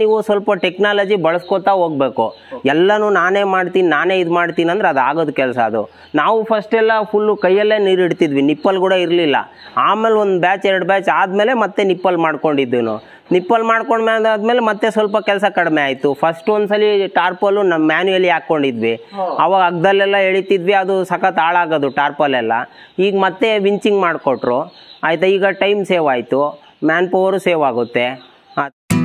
ನೀವು ಸ್ವಲ್ಪ ಟೆಕ್ನಾಲಜಿ ಬಳಸ್ಕೊತಾ ಹೋಗ್ಬೇಕು ಎಲ್ಲನೂ ನಾನೇ ಮಾಡ್ತೀನಿ ನಾನೇ ಇದು ಮಾಡ್ತೀನಿ ಅಂದ್ರೆ ಅದು ಆಗೋದು ಕೆಲಸ ಅದು ನಾವು ಫಸ್ಟ್ ಎಲ್ಲ ಫುಲ್ಲು ಕೈಯಲ್ಲೇ ನೀರು ಇಡ್ತಿದ್ವಿ ನಿಪ್ಪಲ್ ಕೂಡ ಇರಲಿಲ್ಲ ಆಮೇಲೆ ಒಂದು ಬ್ಯಾಚ್ ಎರಡು ಬ್ಯಾಚ್ ಆದಮೇಲೆ ಮತ್ತೆ ನಿಪ್ಪಲ್ ಮಾಡ್ಕೊಂಡಿದ್ವಿ ನಾವು ನಿಪ್ಪಲ್ ಮಾಡ್ಕೊಂಡ್ಮೇಲೆ ಆದಮೇಲೆ ಮತ್ತೆ ಸ್ವಲ್ಪ ಕೆಲಸ ಕಡಿಮೆ ಆಯಿತು ಫಸ್ಟ್ ಒಂದ್ಸಲಿ ಟಾರ್ಪಲ್ಲು ನಮ್ಮ ಮ್ಯಾನ್ಯುಯಲಿ ಹಾಕ್ಕೊಂಡಿದ್ವಿ ಅವಾಗ ಅಗ್ದಲ್ಲೆಲ್ಲ ಎಳಿತಿದ್ವಿ ಅದು ಸಖತ್ ಹಾಳಾಗೋದು ಟಾರ್ಪಲ್ ಎಲ್ಲ ಈಗ ಮತ್ತೆ ವಿಂಚಿಂಗ್ ಮಾಡಿಕೊಟ್ರು ಆಯಿತಾ ಈಗ ಟೈಮ್ ಸೇವ್ ಆಯಿತು ಮ್ಯಾನ್ ಪವರು ಸೇವ್ ಆಗುತ್ತೆ ಆ-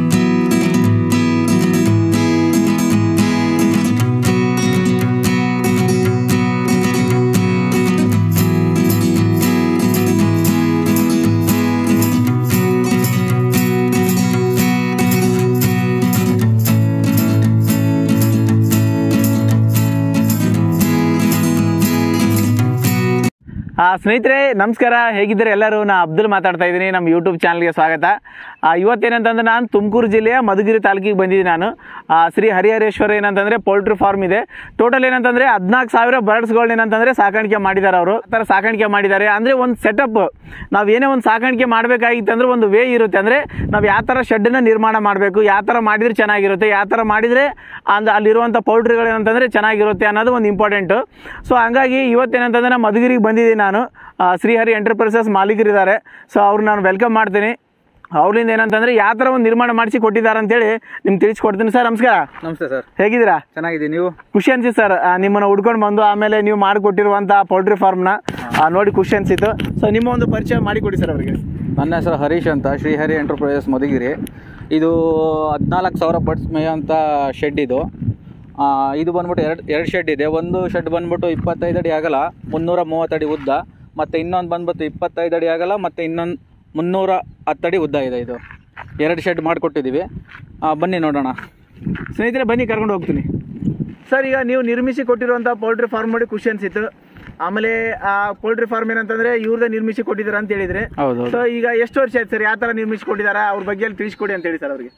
ಆ, ಸ್ನೇಹಿತರೆ ನಮಸ್ಕಾರ ಹೇಗಿದ್ದಾರೆ ಎಲ್ಲರೂ ನಾ ಅಬ್ದುಲ್ ಮಾತಾಡ್ತಾ ಇದ್ದೀನಿ ನಮ್ಮ ಯೂಟ್ಯೂಬ್ ಚಾನಲ್ಗೆ ಸ್ವಾಗತ ಆ, ಇವತ್ತೇನಂತಂದ್ರೆ ನಾನು ತುಮಕೂರು ಜಿಲ್ಲೆಯ ಮಧುಗಿರಿ ತಾಲೂಕಿಗೆ ಬಂದಿದ್ದೀನಿ ನಾನು ಆ, ಶ್ರೀ ಹರಿಹರೇಶ್ವರ ಏನಂತಂದರೆ ಪೋಲ್ಟ್ರಿ ಫಾರ್ಮ್ ಇದೆ ಟೋಟಲ್ ಏನಂತಂದರೆ ಹದಿನಾಲ್ಕು ಸಾವಿರ ಬರ್ಡ್ಸ್ಗಳನ್ನ ಏನಂತಂದರೆ ಸಾಕಾಣಿಕೆ ಮಾಡಿದ್ದಾರೆ ಅವರು ಆ ಥರ ಸಾಕಾಣಿಕೆ ಮಾಡಿದ್ದಾರೆ ಅಂದರೆ ಒಂದು ಸೆಟಪ್ ನಾವು ಏನೇ ಒಂದು ಸಾಕಾಣಿಕೆ ಮಾಡಬೇಕಾಗಿತ್ತು ಅಂದರೆ ಒಂದು ವೇ ಇರುತ್ತೆ ಅಂದರೆ ನಾವು ಯಾವ ಥರ ಶೆಡ್ಡನ್ನು ನಿರ್ಮಾಣ ಮಾಡಬೇಕು ಯಾವ ಥರ ಮಾಡಿದರೆ ಚೆನ್ನಾಗಿರುತ್ತೆ ಯಾವ ಥರ ಮಾಡಿದರೆ ಅಂದ ಅಲ್ಲಿರುವಂಥ ಪೌಲ್ಟ್ರಿಗಳು ಏನಂತಂದರೆ ಚೆನ್ನಾಗಿರುತ್ತೆ ಅನ್ನೋದು ಒಂದು ಇಂಪಾರ್ಟೆಂಟು ಸೊ ಹಂಗಾಗಿ ಇವತ್ತೇನಂತಂದರೆ ನಾನು ಮಧುಗಿರಿಗೆ ಬಂದಿದ್ದೀನಿ ನಾನು ಆ, ಶ್ರೀಹರಿ ಎಂಟರ್ಪ್ರೈಸಸ್ ಮಾಲೀಕರಿದ್ದಾರೆ ಸೊ ಅವ್ರು ನಾನು ವೆಲ್ಕಮ್ ಮಾಡ್ತೀನಿ ಅವ್ರಿಂದ ಏನಂತಂದರೆ ಯಾವ ಥರ ಒಂದು ನಿರ್ಮಾಣ ಮಾಡಿಸಿ ಕೊಟ್ಟಿದ್ದಾರೆ ಅಂತೇಳಿ ನಿಮ್ಗೆ ತಿಳಿಸ್ಕೊಡ್ತೀನಿ ಸರ್ ನಮಸ್ಕಾರ ನಮಸ್ತೆ ಸರ್ ಹೇಗಿದ್ದೀರಾ ಚೆನ್ನಾಗಿದ್ದೀನಿ ನೀವು ಖುಷಿ ಅನ್ಸಿತ್ತು ಸರ್ ನಿಮ್ಮನ್ನು ಹುಡ್ಕೊಂಡು ಬಂದು ಆಮೇಲೆ ನೀವು ಮಾಡಿಕೊಟ್ಟಿರುವಂಥ ಪೌಲ್ಟ್ರಿ ಫಾರ್ಮ್ನ ನೋಡಿ ಖುಷಿ ಅನಿಸಿತ್ತು ಸೊ ನಿಮ್ಮ ಒಂದು ಪರಿಚಯ ಮಾಡಿಕೊಡಿ ಸರ್ ಅವರಿಗೆ ನನ್ನ ಹೆಸರು ಹರೀಶ್ ಅಂತ ಶ್ರೀಹರಿ ಎಂಟರ್ಪ್ರೈಸಸ್ ಮಧುಗಿರಿ ಇದು ಹದಿನಾಲ್ಕು ಸಾವಿರ ಬಡ್ಸ್ ಮೇಯೋಂಥ ಶೆಡ್ ಇದು ಆ, ಇದು ಬಂದ್ಬಿಟ್ಟು ಎರಡು ಎರಡು ಶೆಡ್ ಇದೆ ಒಂದು ಶೆಡ್ ಬಂದ್ಬಿಟ್ಟು ಇಪ್ಪತ್ತೈದು ಅಡಿ ಆಗಲ್ಲ ಮುನ್ನೂರ ಮೂವತ್ತಡಿ ಉದ್ದ ಮತ್ತು ಇನ್ನೊಂದು ಬಂದ್ಬಿಟ್ಟು ಇಪ್ಪತ್ತೈದು ಅಡಿ ಆಗಲ್ಲ ಮತ್ತು ಇನ್ನೊಂದು ಮುನ್ನೂರ ಹತ್ತಡಿ ಉದ್ದ ಇದೆ ಇದು ಎರಡು ಶೆಡ್ ಮಾಡಿಕೊಟ್ಟಿದ್ದೀವಿ ಬನ್ನಿ ನೋಡೋಣ ಸ್ನೇಹಿತರೆ ಬನ್ನಿ ಕರ್ಕೊಂಡು ಹೋಗ್ತೀನಿ ಸರ್ ಈಗ ನೀವು ನಿರ್ಮಿಸಿ ಕೊಟ್ಟಿರುವಂಥ ಪೌಲ್ಟ್ರಿ ಫಾರ್ಮ್ ನೋಡಿ ಖುಷಿ ಅನ್ಸಿತ್ತು ಆಮೇಲೆ ಆ ಪೌಲ್ಟ್ರಿ ಫಾರ್ಮ್ ಏನಂತಂದ್ರೆ ಇವ್ರದೇ ನಿರ್ಮಿಸಿ ಕೊಟ್ಟಿದ್ದಾರೆ ಅಂತ ಹೇಳಿದ್ರೆ ಹೌದು ಸೊ ಈಗ ಎಷ್ಟು ವರ್ಷ ಆಯ್ತು ಸರ್ ಯಾವ ಥರ ನಿರ್ಮಿಸಿ ಕೊಟ್ಟಿದ್ದಾರೆ ಅವ್ರ ಬಗ್ಗೆ ಎಲ್ಲ ತಿಳಿಸ್ಕೊಡಿ ಅಂತ ಹೇಳಿ ಸರ್ ಅವ್ರಿಗೆ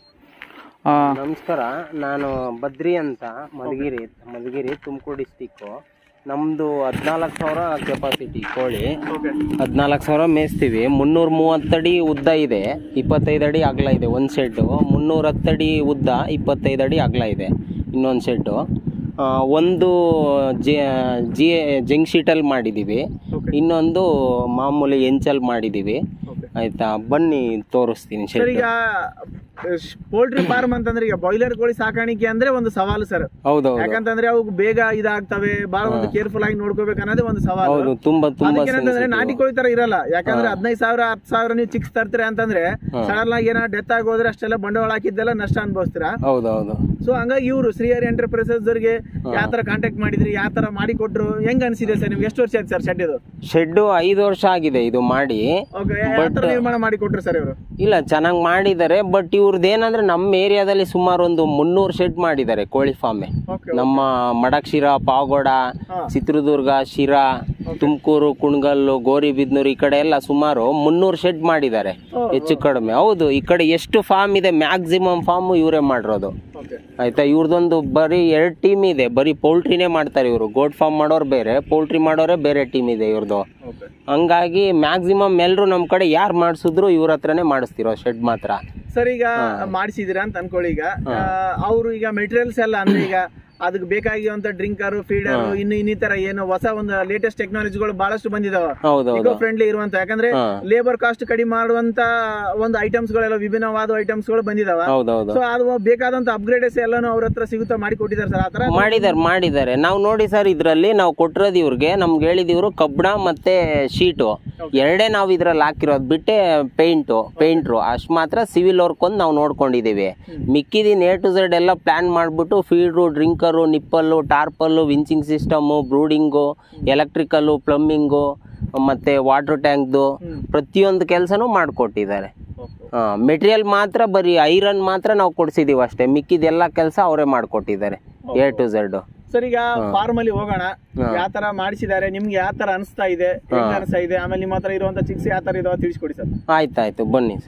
ನಮಸ್ಕಾರ ನಾನು ಬದ್ರಿ ಅಂತ ಮಧುಗಿರಿ ಮಧುಗಿರಿ ತುಮಕೂರು ಡಿಸ್ಟಿಕ್ಕು ನಮ್ಮದು ಹದಿನಾಲ್ಕು ಸಾವಿರ ಕೆಪಾಸಿಟಿ ಕೋಳಿ ಓಕೆ ಹದಿನಾಲ್ಕು ಸಾವಿರ ಮೇಯಿಸ್ತೀವಿ ಮುನ್ನೂರ ಮೂವತ್ತಡಿ ಉದ್ದ ಇದೆ ಇಪ್ಪತ್ತೈದು ಅಡಿ ಅಗಲ ಇದೆ ಒಂದು ಶೆಡ್ಡು ಮುನ್ನೂರ ಹತ್ತಡಿ ಉದ್ದ ಇಪ್ಪತ್ತೈದು ಅಡಿ ಅಗಲ ಇದೆ ಇನ್ನೊಂದು ಶೆಡ್ಡು ಆ, ಒಂದು ಜಿ ಜಿ ಜಂಗ್ ಶೀಟಲ್ಲಿ ಮಾಡಿದ್ದೀವಿ Okay. ಇನ್ನೊಂದು ಮಾಮೂಲಿ ಎಂಚಲ್ಲಿ ಮಾಡಿದ್ದೀವಿ ಓಕೆ ಆಯಿತಾ ಬನ್ನಿ ತೋರಿಸ್ತೀನಿ ಸರ್ ಶೆಡ್ ಈಗ ಪೋಲ್ಟ್ರಿ ಫಾರ್ಮ್ ಅಂತಂದ್ರೆ ಈಗ ಬಾಯ್ಲರ್ ಕೋಳಿ ಸಾಕಾಣಿಕೆ ಅಂದ್ರೆ ಒಂದು ಸವಾಲು ಸರ್ ಹೌದೌದು ಯಾಕಂತಂದ್ರೆ ಅವು ಬೇಗ ಇದಾಗ್ತವೆ ಬಹಳ ಒಂದು ಕೇರ್ಫುಲ್ ಆಗಿ ನೋಡ್ಕೋಬೇಕು ಅನ್ನೋದೇ ಒಂದು ಸವಾಲು ಹೌದು ತುಂಬಾ ತುಂಬಾ ಅದಕ್ಕೇನಂತಂದ್ರೆ sensitive. ನಾಟಿ ಕೋಳಿ ತರ ಇರಲ್ಲ ಯಾಕಂದ್ರೆ ಹದಿನೈದು ಸಾವಿರ ಹತ್ತು ಸಾವಿರ ನೀವು ಚಿಕ್ಸ್ ತರ್ತೀರ ಅಂತಂದ್ರೆ ಸಡನ್ ಆಗಿ ಏನೋ ಡೆತ್ ಆಗೋದ್ರೆ ಅಷ್ಟೆಲ್ಲ ಬಂಡವಾಳ ಹಾಕಿದ್ದೆಲ್ಲ ನಷ್ಟ ಅನ್ಭವಿಸ್ತೀರಾ ಹೌದೌದು ಸೊ ಹಂಗಾಗಿ ಇವರು ಶ್ರೀಹರಿ ಎಂಟರ್ಪ್ರೈಸಸ್ ಅವ್ರಿಗೆ ಯಾವ ತರ ಕಾಂಟ್ಯಾಕ್ಟ್ ಮಾಡಿದ್ರಿ ಯಾವ ತರ ಮಾಡಿ ಕೊಟ್ರು ಹೆಂಗ್ ಅನ್ಸಿದೆ ಸರ್ ನಿಮ್ಗೆ ಎಷ್ಟು ವರ್ಷ ಆಯ್ತು ಸರ್ ಶೆಡ್ ಇದು ಶೆಡ್ಡು ಐದು ವರ್ಷ ಆಗಿದೆ ಇದು ಮಾಡಿ ಓಕೆ ಯಾವ ತರ ನಿರ್ಮಾಣ ಮಾಡಿ ಕೊಟ್ರು ಸರ್ ಇವರು ಇಲ್ಲ ಚೆನ್ನಾಗಿ ಮಾಡಿದ್ದಾರೆ ಬಟ್ ಇವ್ರದ್ದು ಏನಂದ್ರೆ ನಮ್ಮ ಏರಿಯಾದಲ್ಲಿ ಸುಮಾರು ಒಂದು ಮುನ್ನೂರು ಶೆಡ್ ಮಾಡಿದ್ದಾರೆ ಕೋಳಿ ಫಾರ್ಮೆ ಓಕೆ ನಮ್ಮ ಮಡಕ್ಷಿರ ಪಾವಗಡ ಹಾ. ಚಿತ್ರದುರ್ಗ ಶಿರಾ ತುಮಕೂರು ಕುಣಗಲ್ಲು ಗೋರಿಬಿದ್ನೂರು ಈ ಕಡೆ ಎಲ್ಲ ಸುಮಾರು ಮುನ್ನೂರು ಶೆಡ್ ಮಾಡಿದ್ದಾರೆ ಹೆಚ್ಚು ಕಡಿಮೆ ಹೌದು ಈ ಕಡೆ ಎಷ್ಟು ಫಾರ್ಮ್ ಇದೆ ಮ್ಯಾಕ್ಸಿಮಮ್ ಫಾರ್ಮ್ ಇವರೇ ಮಾಡಿರೋದು ಓಕೆ ಆಯ್ತಾ ಇವ್ರದೊಂದು ಬರೀ ಎರಡು ಟೀಮ್ ಇದೆ ಬರೀ ಪೌಲ್ಟ್ರಿನೇ ಮಾಡ್ತಾರೆ ಇವರು ಗೋಟ್ ಫಾರ್ಮ್ ಮಾಡೋರು ಬೇರೆ ಪೌಲ್ಟ್ರಿ ಮಾಡೋರೇ ಬೇರೆ ಟೀಮ್ ಇದೆ ಇವ್ರದ್ದು ಓಕೆ ಹಂಗಾಗಿ ಮ್ಯಾಕ್ಸಿಮಮ್ ಎಲ್ಲರೂ ನಮ್ಮ ಕಡೆ ಯಾರು ಮಾಡಿಸಿದ್ರು ಇವ್ರ ಹತ್ರನೇ ಮಾಡಿಸ್ತಿರೋ ಶೆಡ್ ಮಾತ್ರ ಸರ್ ಈಗ ಮಾಡಿಸಿದಿರಾ ಅಂತ ಅನ್ಕೊಳ್ಳಿ ಈಗ ಅವರು ಈಗ ಮೆಟೀರಿಯಲ್ಸ್ ಎಲ್ಲ ಅಂದ್ರೆ ಈಗ ಅದಕ್ಕೆ ಬೇಕಾಗಿರುವಂತ ಡ್ರಿಂಕರ್ ಫೀಡರ್ ಇನ್ನು ಇನ್ನಿತರ ಏನು ಹೊಸ ಒಂದು ಲೇಟೆಸ್ಟ್ ಟೆಕ್ನಾಲಜಿಗಳು ಬಹಳಷ್ಟು ಬಂದಿದಾವ ಹೌದೌದು ಇಕೋ ಫ್ರೆಂಡ್ಲಿ ಇರುವಂತ ಯಾಕಂದ್ರೆ ಹಾ. ಲೇಬರ್ ಕಾಸ್ಟ್ ಕಡಿಮೆ ಮಾಡುವಂತ ಒಂದು ಐಟಮ್ಸ್ ಗಳೆಲ್ಲ ವಿಭಿನ್ನವಾದ ಐಟಮ್ಸ್ ಗಳು ಬಂದಿದಾವ ಹೌದೌದು ಸೊ ಅದು ಬೇಕಾದಂತ ಅಪ್ಗ್ರೇಡೇಸ್ ಎಲ್ಲಾನು ಅವ್ರ ಹತ್ರ ಸಿಗುತ್ತಾ ಮಾಡಿ ಕೊಟ್ಟಿದ್ದಾರೆ ಸರ್ ಆತರ ಮಾಡಿದಾರೆ ಮಾಡಿದ್ದಾರೆ ನಾವು ನೋಡಿ ಸರ್ ಇದರಲ್ಲಿ ನಾವು ಕೊಟ್ಟಿರೋದು ಇವ್ರಿಗೆ ನಮ್ಗೆ ಹೇಳಿದಿವ್ರು ಕಬ್ಬಣ ಮತ್ತೆ ಶೀಟು ಎರಡೇ ನಾವು ಇದ್ರಲ್ಲಿ ಹಾಕಿರೋದು ಬಿಟ್ಟೆ ಪೇಂಟು ಪೇಂಟ್ರು ಅಷ್ಟು ಮಾತ್ರ ಸಿವಿಲ್ ವರ್ಕ್ ಒಂದು ನಾವು ನೋಡ್ಕೊಂಡಿದ್ದೀವಿ ಮಿಕ್ಕಿದಿನ ಎ ಟು ಝೆಡ್ ಎಲ್ಲ ಪ್ಲಾನ್ ಮಾಡಿಬಿಟ್ಟು feeder drinker nipple tarpaulin winching system brooding electrical plumbing ಮತ್ತು ವಾಟರ್ ಟ್ಯಾಂಕ್ದು ಪ್ರತಿಯೊಂದು ಕೆಲಸನೂ ಮಾಡಿಕೊಟ್ಟಿದ್ದಾರೆ ಮೆಟೀರಿಯಲ್ ಮಾತ್ರ ಬರೀ ಐರನ್ ಮಾತ್ರ ನಾವು ಕೊಡ್ಸಿದೀವಿ ಅಷ್ಟೇ ಮಿಕ್ಕಿದೆಲ್ಲ ಕೆಲಸ ಅವರೇ ಮಾಡಿಕೊಟ್ಟಿದ್ದಾರೆ ಎ ಟು ಝೆಡ್ ಸರ್ ಈಗ ಫಾರ್ಮ್ ಅಲ್ಲಿ ಹೋಗೋಣ ಯಾವ ತರ ಮಾಡಿಸಿದ್ದಾರೆ ನಿಮ್ಗೆ ಯಾವ ತರ ಅನಿಸ್ತಾ ಇದೆ ಹೆಂಗ್ ಅನಿಸ್ತಾ ಇದೆ ಆಮೇಲೆ ನಿಮ್ಮ ಹತ್ರ ಇರುವಂತ ಚಿಕ್ಸ್ ಯಾವ ತರ ಇದಾವ ತಿಳಿಸ್ಕೊಡಿ ಸರ್ ಆಯ್ತಾಯ್ತು ಬನ್ನಿ ಸರ್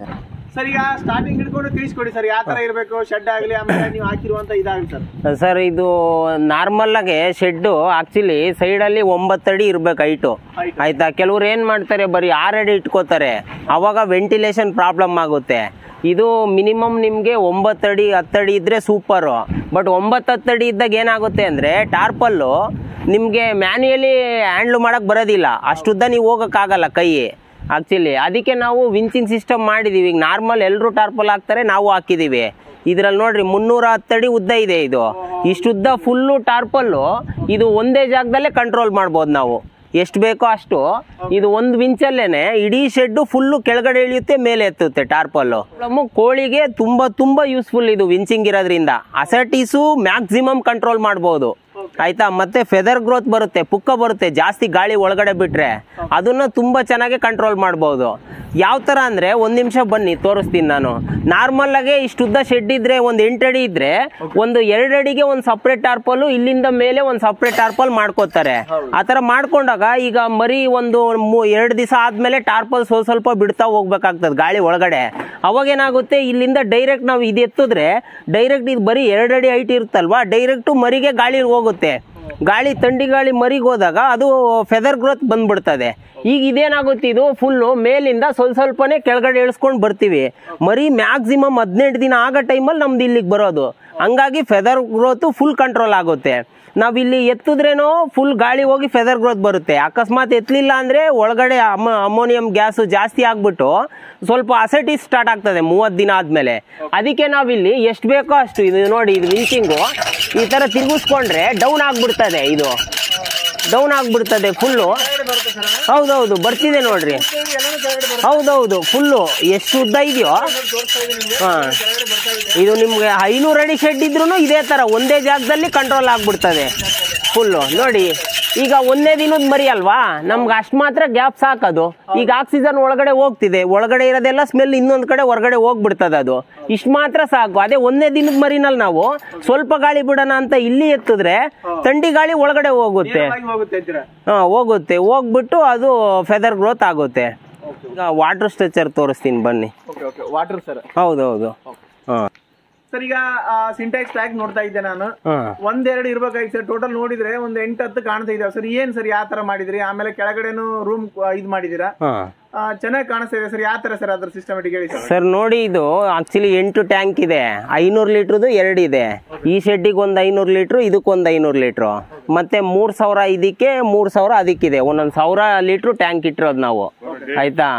ಸರ್ ಈಗ ಸ್ಟಾರ್ಟಿಂಗ್ ಹಿಡ್ಕೊಂಡು ತಿಳಿಸ್ಕೊಡಿ ಸರ್ ಯಾವ ತರ ಇರಬೇಕು ಶೆಡ್ ಆಗಲಿ ಆಮೇಲೆ ನೀವು ಹಾಕಿರುವಂತ ಇದಾಗಲಿ ಸರ್ ಸರ್ ಇದು ನಾರ್ಮಲ್ ಆಗಿ ಶೆಡ್ಡು ಆಕ್ಚುಲಿ ಸೈಡಲ್ಲಿ ಒಂಬತ್ತಡಿ ಇರ್ಬೇಕು ಹೈಟು Height. ಆಯ್ತಾ ಕೆಲವ್ರು ಏನ್ ಮಾಡ್ತಾರೆ ಬರೀ ಆರಡಿ ಇಟ್ಕೋತಾರೆ ಅವಾಗ ವೆಂಟಿಲೇಷನ್ ಪ್ರಾಬ್ಲಮ್ ಆಗುತ್ತೆ ಇದು ಮಿನಿಮಮ್ ನಿಮಗೆ ಒಂಬತ್ತಡಿ ಹತ್ತಡಿ ಇದ್ರೆ ಸೂಪರು ಬಟ್ ಒಂಬತ್ತು ಹತ್ತಡಿ ಇದ್ದಾಗ ಏನಾಗುತ್ತೆ ಅಂದರೆ ಟಾರ್ಪಲ್ಲು ನಿಮಗೆ ಮ್ಯಾನ್ಯಲಿ ಹ್ಯಾಂಡ್ಲ್ ಮಾಡಕ್ ಬರೋದಿಲ್ಲ ಅಷ್ಟುದ್ದ ನೀವು ಹೋಗೋಕ್ಕಾಗಲ್ಲ ಕೈ ಆಕ್ಚುಲಿ ಅದಕ್ಕೆ ನಾವು ವಿಂಚಿಂಗ್ ಸಿಸ್ಟಮ್ ಮಾಡಿದೀವಿ ಈಗ ನಾರ್ಮಲ್ ಎಲ್ಲರೂ ಟಾರ್ಪಲ್ ಹಾಕ್ತಾರೆ ನಾವು ಹಾಕಿದೀವಿ ಇದ್ರಲ್ಲಿ ನೋಡ್ರಿ ಮುನ್ನೂರ ಹತ್ತಡಿ ಉದ್ದ ಇದೆ ಇದು ಇಷ್ಟುದ್ದ ಫುಲ್ಲು ಟಾರ್ಪಲ್ಲು ಇದು ಒಂದೇ ಜಾಗದಲ್ಲೇ ಕಂಟ್ರೋಲ್ ಮಾಡ್ಬೋದು ನಾವು ಎಷ್ಟು ಬೇಕೋ ಅಷ್ಟು ಇದು ಒಂದು ವಿಂಚಲ್ಲೇನೆ ಇಡೀ ಶೆಡ್ಡು ಫುಲ್ಲು ಕೆಳಗಡೆ ಇಳಿಯುತ್ತೆ ಮೇಲೆ ಎತ್ತುತ್ತೆ ಟಾರ್ಪಲ್ಲು ನಮ್ಮ ಕೋಳಿಗೆ ತುಂಬಾ ತುಂಬಾ ಯೂಸ್ಫುಲ್ ಇದು ವಿಂಚಿಂಗ್ ಇರೋದ್ರಿಂದ ಅಸಟೀಸು ಮ್ಯಾಕ್ಸಿಮಮ್ ಕಂಟ್ರೋಲ್ ಮಾಡ್ಬೋದು ಆಯ್ತಾ ಮತ್ತೆ ಫೆದರ್ ಗ್ರೋತ್ ಬರುತ್ತೆ ಪುಕ್ಕ ಬರುತ್ತೆ ಜಾಸ್ತಿ ಗಾಳಿ ಒಳಗಡೆ ಬಿಟ್ರೆ ಅದನ್ನ ತುಂಬಾ ಚೆನ್ನಾಗಿ ಕಂಟ್ರೋಲ್ ಮಾಡ್ಬೋದು ಯಾವ ತರ ಅಂದ್ರೆ ಒಂದ್ ನಿಮಿಷ ಬನ್ನಿ ತೋರಿಸ್ತೀನಿ ನಾನು ನಾರ್ಮಲ್ ಆಗಿ ಇಷ್ಟುದ್ದ ಶೆಡ್ ಇದ್ರೆ ಒಂದ್ ಎಂಟಡಿ ಇದ್ರೆ ಒಂದು ಎರಡಡಿಗೆ ಒಂದು ಸಪ್ರೇಟ್ ಟಾರ್ಪಲ್ ಇಲ್ಲಿಂದ ಮೇಲೆ ಒಂದು ಸಪ್ರೇಟ್ ಟಾರ್ಪಲ್ ಮಾಡ್ಕೋತಾರೆ ಆ ತರ ಮಾಡ್ಕೊಂಡಾಗ ಈಗ ಮರಿ ಒಂದು ಎರಡು ದಿವಸ ಆದ್ಮೇಲೆ ಟಾರ್ಪಲ್ ಸ್ವಲ್ಪ ಸ್ವಲ್ಪ ಬಿಡ್ತಾ ಹೋಗ್ಬೇಕಾಗ್ತದೆ ಗಾಳಿ ಒಳಗಡೆ ಅವಾಗ ಏನಾಗುತ್ತೆ ಇಲ್ಲಿಂದ ಡೈರೆಕ್ಟ್ ನಾವು ಇದು ಎತ್ತಿದ್ರೆ ಡೈರೆಕ್ಟ್ ಇದು ಬರೀ ಎರಡಡಿ ಹೈಟ್ ಇರುತ್ತಲ್ವಾ ಡೈರೆಕ್ಟ್ ಮರಿಗೆ ಗಾಳಿ ಹೋಗುತ್ತೆ ಗಾಳಿ ತಂಡಿ ಗಾಳಿ ಮರಿಗೆ ಹೋದಾಗ ಅದು ಫೆದರ್ ಗ್ರೋತ್ ಬಂದ್ಬಿಡ್ತದೆ ಈಗ ಇದೇನಾಗುತ್ತೆ ಇದು ಫುಲ್ಲು ಮೇಲಿಂದ ಸ್ವಲ್ಪ ಸ್ವಲ್ಪನೇ ಕೆಳಗಡೆ ಇಳಿಸ್ಕೊಂಡು ಬರ್ತೀವಿ ಮರಿ ಮ್ಯಾಕ್ಸಿಮಮ್ ಹದಿನೆಂಟು ದಿನ ಆಗೋ ಟೈಮಲ್ಲಿ ನಮ್ದು ಇಲ್ಲಿಗೆ ಬರೋದು ಹಂಗಾಗಿ ಫೆದರ್ ಗ್ರೋತು ಫುಲ್ ಕಂಟ್ರೋಲ್ ಆಗುತ್ತೆ ನಾವಿಲ್ಲಿ ಎತ್ತಿದ್ರೇನೋ ಫುಲ್ ಗಾಳಿ ಹೋಗಿ ಫೆದರ್ ಗ್ರೋತ್ ಬರುತ್ತೆ ಅಕಸ್ಮಾತ್ ಎತ್ತಲಿಲ್ಲ ಅಂದರೆ ಒಳಗಡೆ ಅಮ ಅಮೋನಿಯಂ ಗ್ಯಾಸು ಜಾಸ್ತಿ ಆಗ್ಬಿಟ್ಟು ಸ್ವಲ್ಪ ಅಸೆಟಿಸ್ ಸ್ಟಾರ್ಟ್ ಆಗ್ತದೆ ಮೂವತ್ತು ದಿನ ಆದಮೇಲೆ ಅದಕ್ಕೆ ನಾವಿಲ್ಲಿ ಎಷ್ಟು ಬೇಕೋ ಅಷ್ಟು ಇದು ನೋಡಿ ಇದು ವಿಂಚಿಂಗು ಈ ಥರ ತಿರುಗಿಸ್ಕೊಂಡ್ರೆ ಡೌನ್ ಆಗ್ಬಿಡ್ತದೆ ಇದು ಡೌನ್ ಆಗ್ಬಿಡ್ತದೆ ಫುಲ್ಲು ಹೌದೌದು ಬರ್ತಿದೆ ನೋಡ್ರಿ ಹೌದೌದು ಫುಲ್ಲು ಎಷ್ಟು ಉದ್ದ ಇದೆಯೋ ಹಾಂ ಇದು ನಿಮ್ಗೆ ಐನೂರು ಅಡಿ ಶೆಡ್ ಇದ್ರೂ ಇದೇ ತರ ಒಂದೇ ಜಾಗದಲ್ಲಿ ಕಂಟ್ರೋಲ್ ಆಗ್ಬಿಡ್ತದೆ ಫುಲ್ಲು ನೋಡಿ ಈಗ ಒಂದೇ ದಿನದ ಮರಿ ಅಲ್ವಾ ನಮ್ಗೆ ಅಷ್ಟು ಮಾತ್ರ ಗ್ಯಾಪ್ ಸಾಕದು ಈಗ ಆಕ್ಸಿಜನ್ ಒಳಗಡೆ ಹೋಗ್ತಿದೆ ಒಳಗಡೆ ಇರೋದೆಲ್ಲ ಸ್ಮೆಲ್ ಇನ್ನೊಂದ್ ಕಡೆ ಹೊರಗಡೆ ಹೋಗ್ಬಿಡ್ತದೆ ಅದು ಇಷ್ಟು ಮಾತ್ರ ಸಾಕು ಅದೇ ಒಂದೇ ದಿನದ ಮರಿನಲ್ಲಿ ನಾವು ಸ್ವಲ್ಪ ಗಾಳಿ ಬಿಡೋಣ ಅಂತ ಇಲ್ಲಿ ಎತ್ತಿದ್ರೆ ಥಂಡಿ ಗಾಳಿ ಒಳಗಡೆ ಹೋಗುತ್ತೆ ಹೋಗುತ್ತೆ ಅಂತೀರಾ ಹಾ ಹೋಗುತ್ತೆ ಹೋಗ್ಬಿಟ್ಟು ಅದು ಫೆದರ್ ಗ್ರೋತ್ ಆಗುತ್ತೆ ಈಗ ವಾಟರ್ ಸ್ಟ್ರೆಚರ್ ತೋರಿಸ್ತೀನಿ ಬನ್ನಿ ಓಕೆ ಓಕೆ ವಾಟರ್ ಸರ್ ಹೌದೌದು ಹಾಂ ಸರ್ ಈಗ ಸಿಂಟ್ಯಾಕ್ಸ್ ಟ್ಯಾಕ್ ನೋಡ್ತಾ ಇದ್ದೆ ನಾನು ಹಾಂ ಒಂದೆರಡು ಇರ್ಬೇಕಾಗಿತ್ತು ಸರ್ ಟೋಟಲ್ ನೋಡಿದ್ರೆ ಒಂದ್ ಎಂಟು ಹತ್ತು ಕಾಣ್ತಾ ಇದಾವೆ ಸರ್ ಏನ್ ಸರ್ ಯಾವ ತರ ಮಾಡಿದ್ರಿ ಆಮೇಲೆ ಕೆಳಗಡೆನು ರೂಮ್ ಇದ್ ಮಾಡಿದೀರಾ ಹಾಂ ಚೆನ್ನಾಗಿ ಕಾಣಿಸ್ತಾ ಇದೆ ಸರ್ ಯಾವ ತರ ಸರ್ ಅದ್ರ ಸಿಸ್ಟಮೆಟಿಕ್ ಹೇಳಿ ಸರ್ ಸರ್ ನೋಡಿ ಇದು ಆಕ್ಚುಲಿ ಎಂಟು ಟ್ಯಾಂಕ್ ಇದೆ ಐನೂರು ಲೀಟ್ರದು ಎರಡು ಇದೆ ಈ ಶೆಡ್ಡಿಗೆ ಒಂದು ಐನೂರು ಲೀಟ್ರು ಇದಕ್ಕೊಂದು ಐನೂರು ಲೀಟ್ರು ಮತ್ತೆ ಮೂರು ಸಾವಿರ ಇದಕ್ಕೆ ಮೂರು ಸಾವಿರ ಅದಕ್ಕಿದೆ ಒಂದೊಂದು ಸಾವಿರ ಲೀಟ್ರು ಟ್ಯಾಂಕ್ ಇಟ್ಟಿರೋದು ನಾವು ಆಯ್ತಾ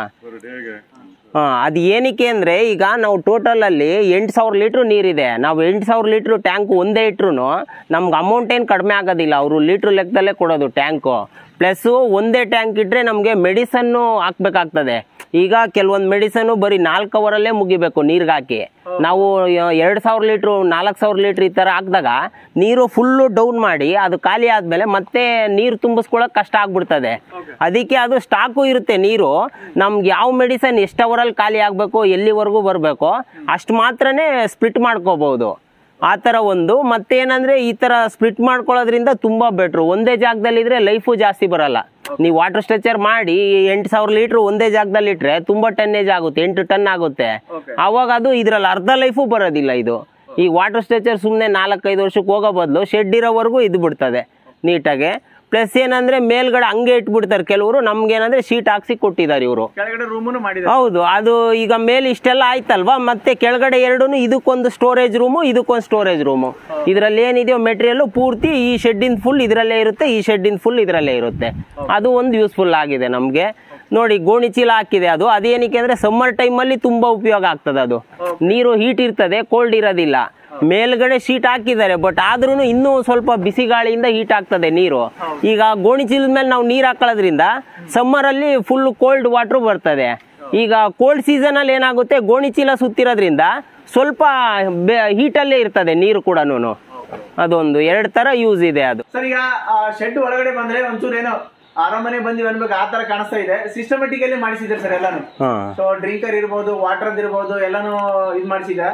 ಹಾ ಅದು ಏನಕ್ಕೆ ಅಂದ್ರೆ ಈಗ ನಾವು ಟೋಟಲ್ ಅಲ್ಲಿ ಎಂಟು ಸಾವಿರ ಲೀಟ್ರ್ ನೀರಿದೆ ನಾವು ಎಂಟು ಸಾವಿರ ಲೀಟ್ರ್ ಟ್ಯಾಂಕ್ ಒಂದೇ ಇಟ್ರು ನಮ್ಗೆ ಅಮೌಂಟ್ ಏನು ಕಡಿಮೆ ಆಗೋದಿಲ್ಲ ಅವರು ಲೀಟ್ರ್ ಲೆಕ್ಕದಲ್ಲೇ ಕೊಡೋದು ಟ್ಯಾಂಕು ಪ್ಲಸ್ ಒಂದೇ ಟ್ಯಾಂಕ್ ಇಟ್ರೆ ನಮಗೆ ಮೆಡಿಸನ್ನು ಹಾಕ್ಬೇಕಾಗ್ತದೆ ಈಗ ಕೆಲವೊಂದು ಮೆಡಿಸನ್ನು ಬರೀ ನಾಲ್ಕು ಅವರಲ್ಲೇ ಮುಗಿಬೇಕು ನೀರ್ಗೆ ಹಾಕಿ ನಾವು ಎರಡು ಸಾವಿರ ಲೀಟ್ರು ನಾಲ್ಕು ಸಾವಿರ ಲೀಟ್ರ್ ಈ ಥರ ಹಾಕಿದಾಗ ನೀರು ಫುಲ್ಲು ಡೌನ್ ಮಾಡಿ ಅದು ಖಾಲಿ ಆದಮೇಲೆ ಮತ್ತೆ ನೀರು ತುಂಬಿಸ್ಕೊಳ್ಳೋಕೆ ಕಷ್ಟ ಆಗ್ಬಿಡ್ತದೆ ಅದಕ್ಕೆ ಅದು ಸ್ಟಾಕು ಇರುತ್ತೆ ನೀರು ನಮ್ಗೆ ಯಾವ ಮೆಡಿಸನ್ ಎಷ್ಟು ಅವರಲ್ಲಿ ಖಾಲಿ ಆಗಬೇಕು ಎಲ್ಲಿವರೆಗೂ ಬರಬೇಕು ಅಷ್ಟು ಮಾತ್ರನೇ ಸ್ಪ್ಲಿಟ್ ಮಾಡ್ಕೋಬಹುದು ಆ ಥರ ಒಂದು ಮತ್ತೇನಂದ್ರೆ ಈ ಥರ ಸ್ಪ್ಲಿಟ್ ಮಾಡ್ಕೊಳ್ಳೋದ್ರಿಂದ ತುಂಬ ಬೆಟ್ರು ಒಂದೇ ಜಾಗದಲ್ಲಿ ಇದ್ರೆ ಲೈಫು ಜಾಸ್ತಿ ಬರಲ್ಲ ನೀವು ವಾಟರ್ ಸ್ಟ್ರೆಚರ್ ಮಾಡಿ ಎಂಟು ಸಾವಿರ ಲೀಟ್ರ್ ಒಂದೇ ಜಾಗದಲ್ಲಿ ಇಟ್ರೆ ತುಂಬ ಟನ್ನೇಜ್ ಆಗುತ್ತೆ ಎಂಟು ಟನ್ ಆಗುತ್ತೆ ಅವಾಗ ಅದು ಇದ್ರಲ್ಲಿ ಅರ್ಧ ಲೈಫು ಬರೋದಿಲ್ಲ ಇದು ಈ ವಾಟರ್ ಸ್ಟ್ರೆಚರ್ ಸುಮ್ಮನೆ ನಾಲ್ಕೈದು ವರ್ಷಕ್ಕೆ ಹೋಗೋ ಬದಲು ಶೆಡ್ ಇರೋವರೆಗೂ ಇದು ಬಿಡ್ತದೆ ನೀಟಾಗೆ ಪ್ಲಸ್ ಏನಂದ್ರೆ ಮೇಲ್ಗಡೆ ಹಂಗೆ ಇಟ್ಬಿಡ್ತಾರೆ ಕೆಲವರು ನಮ್ಗೇನಂದ್ರೆ ಶೀಟ್ ಹಾಕ್ಸಿ ಕೊಟ್ಟಿದ್ದಾರೆ ಇವರು ಕೆಳಗಡೆ ರೂಮನ್ನು ಮಾಡಿದ್ದಾರೆ ಹೌದು ಅದು ಈಗ ಮೇಲೆ ಇಷ್ಟೆಲ್ಲ ಆಯ್ತಲ್ವಾ ಮತ್ತೆ ಕೆಳಗಡೆ ಎರಡು ಇದಕ್ಕೊಂದು ಸ್ಟೋರೇಜ್ ರೂಮು ಇದಕ್ಕೊಂದು ಸ್ಟೋರೇಜ್ ರೂಮು ಇದರಲ್ಲಿ ಏನಿದೆಯೋ ಮೆಟೀರಿಯಲ್ ಪೂರ್ತಿ ಈ ಶೆಡ್ಡಿನ ಫುಲ್ ಇದರಲ್ಲೇ ಇರುತ್ತೆ ಈ ಶೆಡ್ಡಿನ ಫುಲ್ ಇದರಲ್ಲೇ ಇರುತ್ತೆ ಅದು ಒಂದು ಯೂಸ್ಫುಲ್ ಆಗಿದೆ ನಮಗೆ ನೋಡಿ ಗೋಣಿ ಚೀಲ ಹಾಕಿದೆ ಅದು ಅದೇನಕ್ಕೆ ಅಂದ್ರೆ ಸಮ್ಮರ್ ಟೈಮಲ್ಲಿ ತುಂಬಾ ಉಪಯೋಗ ಆಗ್ತದೆ ಅದು ನೀರು ಹೀಟ್ ಇರ್ತದೆ ಕೋಲ್ಡ್ ಇರೋದಿಲ್ಲ ಮೇಲ್ಗಡೆ ಶೀಟ್ ಹಾಕಿದ್ದಾರೆ ಬಟ್ ಆದ್ರೂ ಇನ್ನೂ ಸ್ವಲ್ಪ ಬಿಸಿ ಗಾಳಿಯಿಂದ ಹೀಟ್ ಆಗ್ತದೆ ನೀರು ಈಗ ಗೋಣಿ ಚೀಲದ ಮೇಲೆ ನಾವು ನೀರು ಹಾಕೊಳ್ಳೋದ್ರಿಂದ ಸಮ್ಮರ್ ಅಲ್ಲಿ ಫುಲ್ ಕೋಲ್ಡ್ ವಾಟರ್ ಬರ್ತದೆ ಈಗ ಕೋಲ್ಡ್ ಸೀಸನ್ ಅಲ್ಲಿ ಏನಾಗುತ್ತೆ ಗೋಣಿ ಚೀಲ ಸುತ್ತಿರೋದ್ರಿಂದ ಸ್ವಲ್ಪ ಹೀಟಲ್ಲೇ ಇರ್ತದೆ ನೀರು ಕೂಡ ಅದೊಂದು ಎರಡು ತರ ಯೂಸ್ ಇದೆ ಅದು ಸರ್ ಈಗ ಶೆಡ್ ಒಳಗಡೆ ಬಂದ್ರೆ ಒಂಚೂರು ಏನೋ ಆರಾಮನೆ ಬಂದಿವಿ ಅನ್ಬೇಕು ಆ ತರ ಕಾಣಿಸ್ತಾ ಇದೆ ಸಿಸ್ಟಮೆಟಿಕಲಿ ಮಾಡಿಸಿದ್ದಾರೆ ಸರ್ ಎಲ್ಲಾನು ಹಾ ಸೊ ಡ್ರಿಂಕರ್ ಇರ್ಬೋದು ವಾಟರ್ ಇರ್ಬೋದು ಎಲ್ಲಾನು ಇದ್ ಮಾಡಿಸಿದ